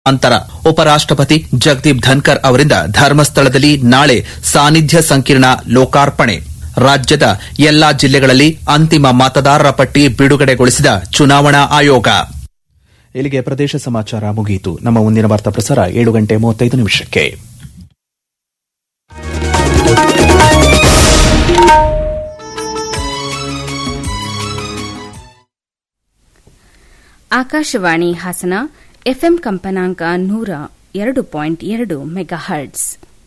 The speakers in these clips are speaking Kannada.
ಅಂತರ ಉಪರಾಷ್ಟಪತಿ ಜಗದೀಪ್ ಧನ್ಕರ್ ಅವರಿಂದ ಧರ್ಮಸ್ಥಳದಲ್ಲಿ ನಾಳೆ ಸಾನ್ನಿಧ್ಯ ಸಂಕೀರ್ಣ ಲೋಕಾರ್ಪಣೆ ರಾಜ್ಯದ ಎಲ್ಲಾ ಜಿಲ್ಲೆಗಳಲ್ಲಿ ಅಂತಿಮ ಮತದಾರರ ಪಟ್ಟಿ ಬಿಡುಗಡೆಗೊಳಿಸಿದ ಚುನಾವಣಾ ಆಯೋಗ ಇಲ್ಲಿಗೆ ಪ್ರದೇಶ ಸಮಾಚಾರ ಮುಗಿಯಿತು ನಮ್ಮ ಮುಂದಿನ ವಾರ್ತಾ ಪ್ರಸಾರ ಏಳು ಗಂಟೆ ಮೂವತ್ತೈದು ನಿಮಿಷಕ್ಕೆ ಆಕಾಶವಾಣಿ ಹಾಸನ ಎಫ್ಎಂ ಕಂಪನಾಂಕ ನೂರ ಎರಡು ಪಾಯಿಂಟ್ ಎರಡು ಮೆಗಾಹರ್ಟ್ಸ್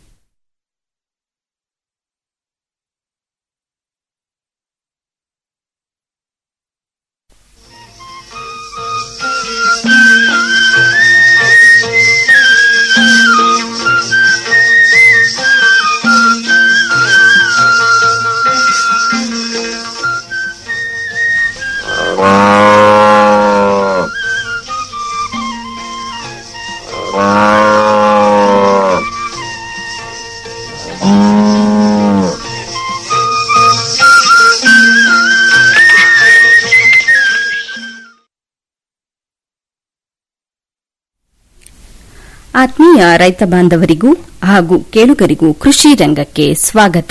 ಆತ್ಮೀಯ ರೈತ ಬಾಂಧವರಿಗೂ ಹಾಗೂ ಕೇಳುಗರಿಗೂ ಕೃಷಿ ರಂಗಕ್ಕೆ ಸ್ವಾಗತ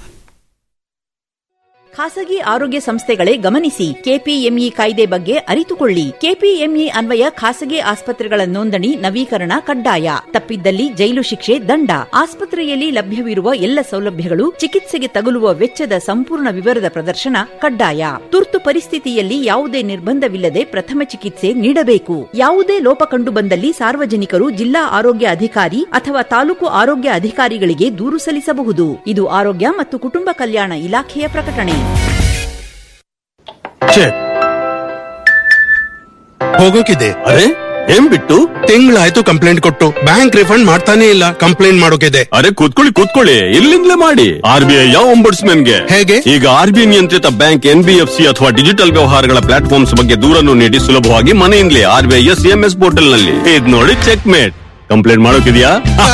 ಖಾಸಗಿ ಆರೋಗ್ಯ ಸಂಸ್ಥೆಗಳೇ ಗಮನಿಸಿ ಕೆಪಿಎಂಇ ಕಾಯ್ದೆ ಬಗ್ಗೆ ಅರಿತುಕೊಳ್ಳಿ ಕೆಪಿಎಂಇ ಅನ್ವಯ ಖಾಸಗಿ ಆಸ್ಪತ್ರೆಗಳ ನೋಂದಣಿ ನವೀಕರಣ ಕಡ್ಡಾಯ ತಪ್ಪಿದ್ದಲ್ಲಿ ಜೈಲು ಶಿಕ್ಷೆ ದಂಡ ಆಸ್ಪತ್ರೆಯಲ್ಲಿ ಲಭ್ಯವಿರುವ ಎಲ್ಲ ಸೌಲಭ್ಯಗಳು ಚಿಕಿತ್ಸೆಗೆ ತಗುಲುವ ವೆಚ್ಚದ ಸಂಪೂರ್ಣ ವಿವರದ ಪ್ರದರ್ಶನ ಕಡ್ಡಾಯ ತುರ್ತು ಪರಿಸ್ಥಿತಿಯಲ್ಲಿ ಯಾವುದೇ ನಿರ್ಬಂಧವಿಲ್ಲದೆ ಪ್ರಥಮ ಚಿಕಿತ್ಸೆ ನೀಡಬೇಕು ಯಾವುದೇ ಲೋಪ ಕಂಡು ಬಂದಲ್ಲಿ ಸಾರ್ವಜನಿಕರು ಜಿಲ್ಲಾ ಆರೋಗ್ಯ ಅಧಿಕಾರಿ ಅಥವಾ ತಾಲೂಕು ಆರೋಗ್ಯ ಅಧಿಕಾರಿಗಳಿಗೆ ದೂರು ಸಲ್ಲಿಸಬಹುದು ಇದು ಆರೋಗ್ಯ ಮತ್ತು ಕುಟುಂಬ ಕಲ್ಯಾಣ ಇಲಾಖೆಯ ಪ್ರಕಟಣೆ ಚೆಕ್ ಹೋಗೋಕಿದೆ ಅರೆ ಏನ್ ಬಿಟ್ಟು ತಿಂಗಳಾಯ್ತು ಕಂಪ್ಲೇಂಟ್ ಕೊಟ್ಟು ಬ್ಯಾಂಕ್ ರಿಫಂಡ್ ಮಾಡ್ತಾನೆ ಇಲ್ಲ ಕಂಪ್ಲೇಂಟ್ ಮಾಡೋಕಿದೆ ಅರೆ ಕೂತ್ಕೊಳ್ಳಿ ಕೂತ್ಕೊಳ್ಳಿ ಇಲ್ಲಿಂದಲೇ ಮಾಡಿ ಆರ್ ಬಿ ಐ ಗೆ ಹೇಗೆ? ಈಗ ಆರ್ ಬಿ ಐ ನಿಯಂತ್ರಿತ bank N B F C ಅಥವಾ ಡಿಜಿಟಲ್ ವ್ಯವಹಾರಗಳ ಪ್ಲಾಟ್ಫಾರ್ಮ್ಸ್ ಬಗ್ಗೆ ದೂರನ್ನು ನೀಡಿ ಸುಲಭವಾಗಿ ಮನೆಯಿಂದಲೇ R B I S M S portal ನಲ್ಲಿ ಇದ್ ನೋಡಿ ಚೆಕ್ ಮೇಟ್ ಕಂಪ್ಲೇಂಟ್ ಮಾಡೋಕಿದ್ಯಾ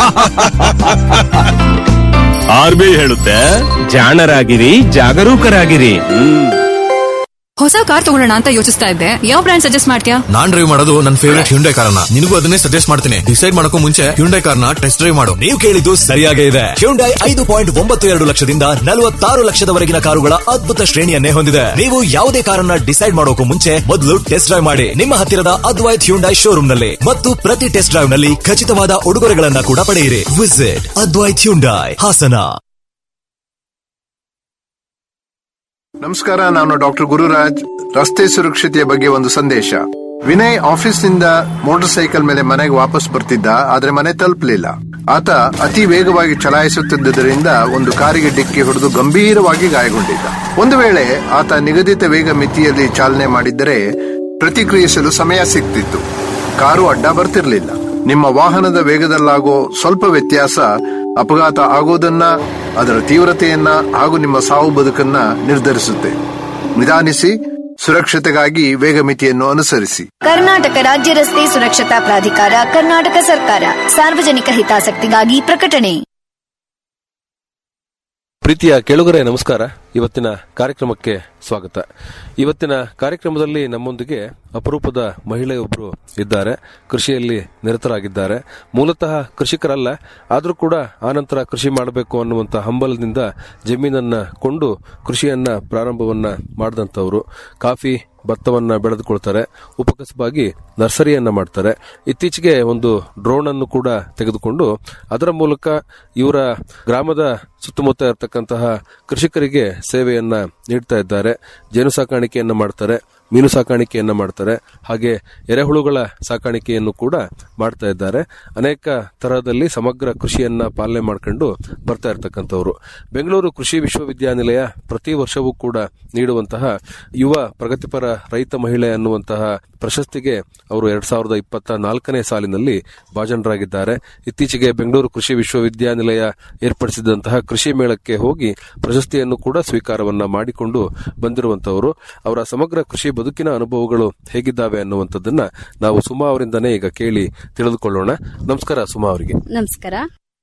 ಆರ್ ಬಿ ಐ ಹೇಳುತ್ತೆ ಜಾಣರಾಗಿರಿ ಜಾಗರೂಕರಾಗಿರಿ ಹೊಸ ಕಾರ್ ತಗೊಳ್ಳೋಣ ಅಂತ ಯೋಚಿಸ್ತಾ ಇದ್ದೆ ಯಾವ ಬ್ರ್ಯಾಂಡ್ ಸಜೆಸ್ಟ್ ಮಾಡ್ತೀಯಾ ನಾನ್ ಡ್ರೈವ್ ಮಾಡೋದು ನನ್ನ ಫೇವರೇಟ್ ಹ್ಯುಂಡೈ ಕಾರನ್ನ ನಿನಗೂ ಅದನ್ನೇ ಸಜೆಸ್ಟ್ ಮಾಡ್ತೀನಿ ಡಿಸೈಡ್ ಮಾಡಕ್ಕೂ ಮುಂಚೆ ಹ್ಯುಂಡೈ ಕಾರ್ನ ಟೆಸ್ಟ್ ಡ್ರೈವ್ ಮಾಡು ನೀವು ಕೇಳಿದ್ದು ಸರಿಯಾಗೇ ಇದೆ ಹ್ಯುಂಡೈ ಐದು ಪಾಯಿಂಟ್ ಒಂಬತ್ತು ಎರಡು ಲಕ್ಷದಿಂದ ನಲವತ್ತಾರು ಲಕ್ಷದವರೆಗಿನ ಕಾರುಗಳ ಅದ್ಭುತ ಶ್ರೇಣಿಯನ್ನೇ ಹೊಂದಿದೆ ನೀವು ಯಾವುದೇ ಕಾರನ್ನ ಡಿಸೈಡ್ ಮಾಡೋಕು ಮುಂಚೆ ಮೊದಲು ಟೆಸ್ಟ್ ಡ್ರೈವ್ ಮಾಡಿ ನಿಮ್ಮ ಹತ್ತಿರದ ಅದ್ವೈತ್ ಹ್ಯುಂಡೈ ಶೋರೂಮ್ ನಲ್ಲಿ ಮತ್ತು ಪ್ರತಿ ಟೆಸ್ಟ್ ಡ್ರೈವ್ ನಲ್ಲಿ ಖಚಿತವಾದ ಉಡುಗೊರೆಗಳನ್ನ ಕೂಡ ಪಡೆಯಿರಿ ವಿಸಿಟ್ ಅದ್ವೈತ್ ಹ್ಯುಂಡೈ ಹಾಸನ ನಮಸ್ಕಾರ ನಾನು ಡಾಕ್ಟರ್ ಗುರುರಾಜ್ ರಸ್ತೆ ಸುರಕ್ಷತೆಯ ಬಗ್ಗೆ ಒಂದು ಸಂದೇಶ ವಿನಯ್ ಆಫೀಸ್ನಿಂದ ಮೋಟಾರ್ ಸೈಕಲ್ ಮೇಲೆ ಮನೆಗೆ ವಾಪಸ್ ಬರ್ತಿದ್ದ ಆದ್ರೆ ಮನೆ ತಲುಪಲಿಲ್ಲ ಆತ ಅತಿ ವೇಗವಾಗಿ ಚಲಾಯಿಸುತ್ತಿದ್ದರಿಂದ ಒಂದು ಕಾರಿಗೆ ಡಿಕ್ಕಿ ಹೊಡೆದು ಗಂಭೀರವಾಗಿ ಗಾಯಗೊಂಡಿದ್ದ ಒಂದು ವೇಳೆ ಆತ ನಿಗದಿತ ವೇಗ ಮಿತಿಯಲ್ಲಿ ಚಾಲನೆ ಮಾಡಿದ್ದರೆ ಪ್ರತಿಕ್ರಿಯಿಸಲು ಸಮಯ ಸಿಗ್ತಿತ್ತು ಕಾರು ಅಡ್ಡ ಬರ್ತಿರ್ಲಿಲ್ಲ ನಿಮ್ಮ ವಾಹನದ ವೇಗದಲ್ಲಾಗೋ ಸ್ವಲ್ಪ ವ್ಯತ್ಯಾಸ ಅಪಘಾತ ಆಗೋದನ್ನ ಅದರ ತೀವ್ರತೆಯನ್ನ ಹಾಗೂ ನಿಮ್ಮ ಸಾವು ಬದುಕನ್ನ ನಿರ್ಧರಿಸುತ್ತೆ ನಿಧಾನಿಸಿ ಸುರಕ್ಷತೆಗಾಗಿ ವೇಗ ಮಿತಿಯನ್ನು ಅನುಸರಿಸಿ ಕರ್ನಾಟಕ ರಾಜ್ಯ ರಸ್ತೆ ಸುರಕ್ಷತಾ ಪ್ರಾಧಿಕಾರ ಕರ್ನಾಟಕ ಸರ್ಕಾರ ಸಾರ್ವಜನಿಕ ಹಿತಾಸಕ್ತಿಗಾಗಿ ಪ್ರಕಟಣೆ ಪ್ರೀತಿಯ ಕೆಳುಗರೆ ನಮಸ್ಕಾರ ಇವತ್ತಿನ ಕಾರ್ಯಕ್ರಮಕ್ಕೆ ಸ್ವಾಗತ ಇವತ್ತಿನ ಕಾರ್ಯಕ್ರಮದಲ್ಲಿ ನಮ್ಮೊಂದಿಗೆ ಅಪರೂಪದ ಮಹಿಳೆಯೊಬ್ಬರು ಇದ್ದಾರೆ ಕೃಷಿಯಲ್ಲಿ ನಿರತರಾಗಿದ್ದಾರೆ ಮೂಲತಃ ಕೃಷಿಕರಲ್ಲ ಆದರೂ ಕೂಡ ಆನಂತರ ಕೃಷಿ ಮಾಡಬೇಕು ಅನ್ನುವಂಥ ಹಂಬಲದಿಂದ ಜಮೀನನ್ನ ಕೊಂಡು ಕೃಷಿಯನ್ನ ಪ್ರಾರಂಭವನ್ನ ಮಾಡಿದಂಥವ್ರು ಕಾಫಿ ಭತ್ತವನ್ನ ಬೆಳೆದುಕೊಳ್ತಾರೆ ಉಪಕಸಬಾಗಿ ನರ್ಸರಿಯನ್ನ ಮಾಡ್ತಾರೆ ಇತ್ತೀಚೆಗೆ ಒಂದು ಡ್ರೋನ್ ಅನ್ನು ಕೂಡ ತೆಗೆದುಕೊಂಡು ಅದರ ಮೂಲಕ ಇವರ ಗ್ರಾಮದ ಸುತ್ತಮುತ್ತ ಇರತಕ್ಕಂತಹ ಕೃಷಿಕರಿಗೆ ಸೇವೆಯನ್ನ ನೀಡ್ತಾ ಇದ್ದಾರೆ ಜೇನು ಸಾಕಾಣಿಕೆಯನ್ನ ಮಾಡ್ತಾರೆ ಮೀನು ಸಾಕಾಣಿಕೆಯನ್ನ ಮಾಡ್ತಾರೆ ಹಾಗೆ ಎರೆಹುಳುಗಳ ಸಾಕಾಣಿಕೆಯನ್ನು ಕೂಡ ಮಾಡ್ತಾ ಇದ್ದಾರೆ ಅನೇಕ ತರಹದಲ್ಲಿ ಸಮಗ್ರ ಕೃಷಿಯನ್ನ ಪಾಲನೆ ಮಾಡ್ಕೊಂಡು ಬರ್ತಾ ಇರತಕ್ಕಂಥವ್ರು ಬೆಂಗಳೂರು ಕೃಷಿ ವಿಶ್ವವಿದ್ಯಾನಿಲಯ ಪ್ರತಿ ವರ್ಷವೂ ಕೂಡ ನೀಡುವಂತಹ ಯುವ ಪ್ರಗತಿಪರ ರೈತ ಮಹಿಳೆ ಅನ್ನುವಂತಹ ಪ್ರಶಸ್ತಿಗೆ ಅವರು ಎರಡ್ ಸಾವಿರದ ಇಪ್ಪತ್ತ ನಾಲ್ಕನೇ ಸಾಲಿನಲ್ಲಿ ಭಾಜನರಾಗಿದ್ದಾರೆ ಇತ್ತೀಚೆಗೆ ಬೆಂಗಳೂರು ಕೃಷಿ ವಿಶ್ವವಿದ್ಯಾನಿಲಯ ಏರ್ಪಡಿಸಿದಂತಹ ಕೃಷಿ ಮೇಳಕ್ಕೆ ಹೋಗಿ ಪ್ರಶಸ್ತಿಯನ್ನು ಕೂಡ ಸ್ವೀಕಾರವನ್ನ ಮಾಡಿಕೊಂಡು ಬಂದಿರುವಂತವರು ಅವರ ಸಮಗ್ರ ಕೃಷಿ ಬದುಕಿನ ಅನುಭವಗಳು ಹೇಗಿದ್ದಾವೆ ಅನ್ನುವಂಥದ್ದನ್ನ ನಾವು ಸುಮಾ ಅವರಿಂದನೇ ಈಗ ಕೇಳಿ ತಿಳಿದುಕೊಳ್ಳೋಣ ನಮಸ್ಕಾರ ಸುಮಾ ಅವರಿಗೆ ನಮಸ್ಕಾರ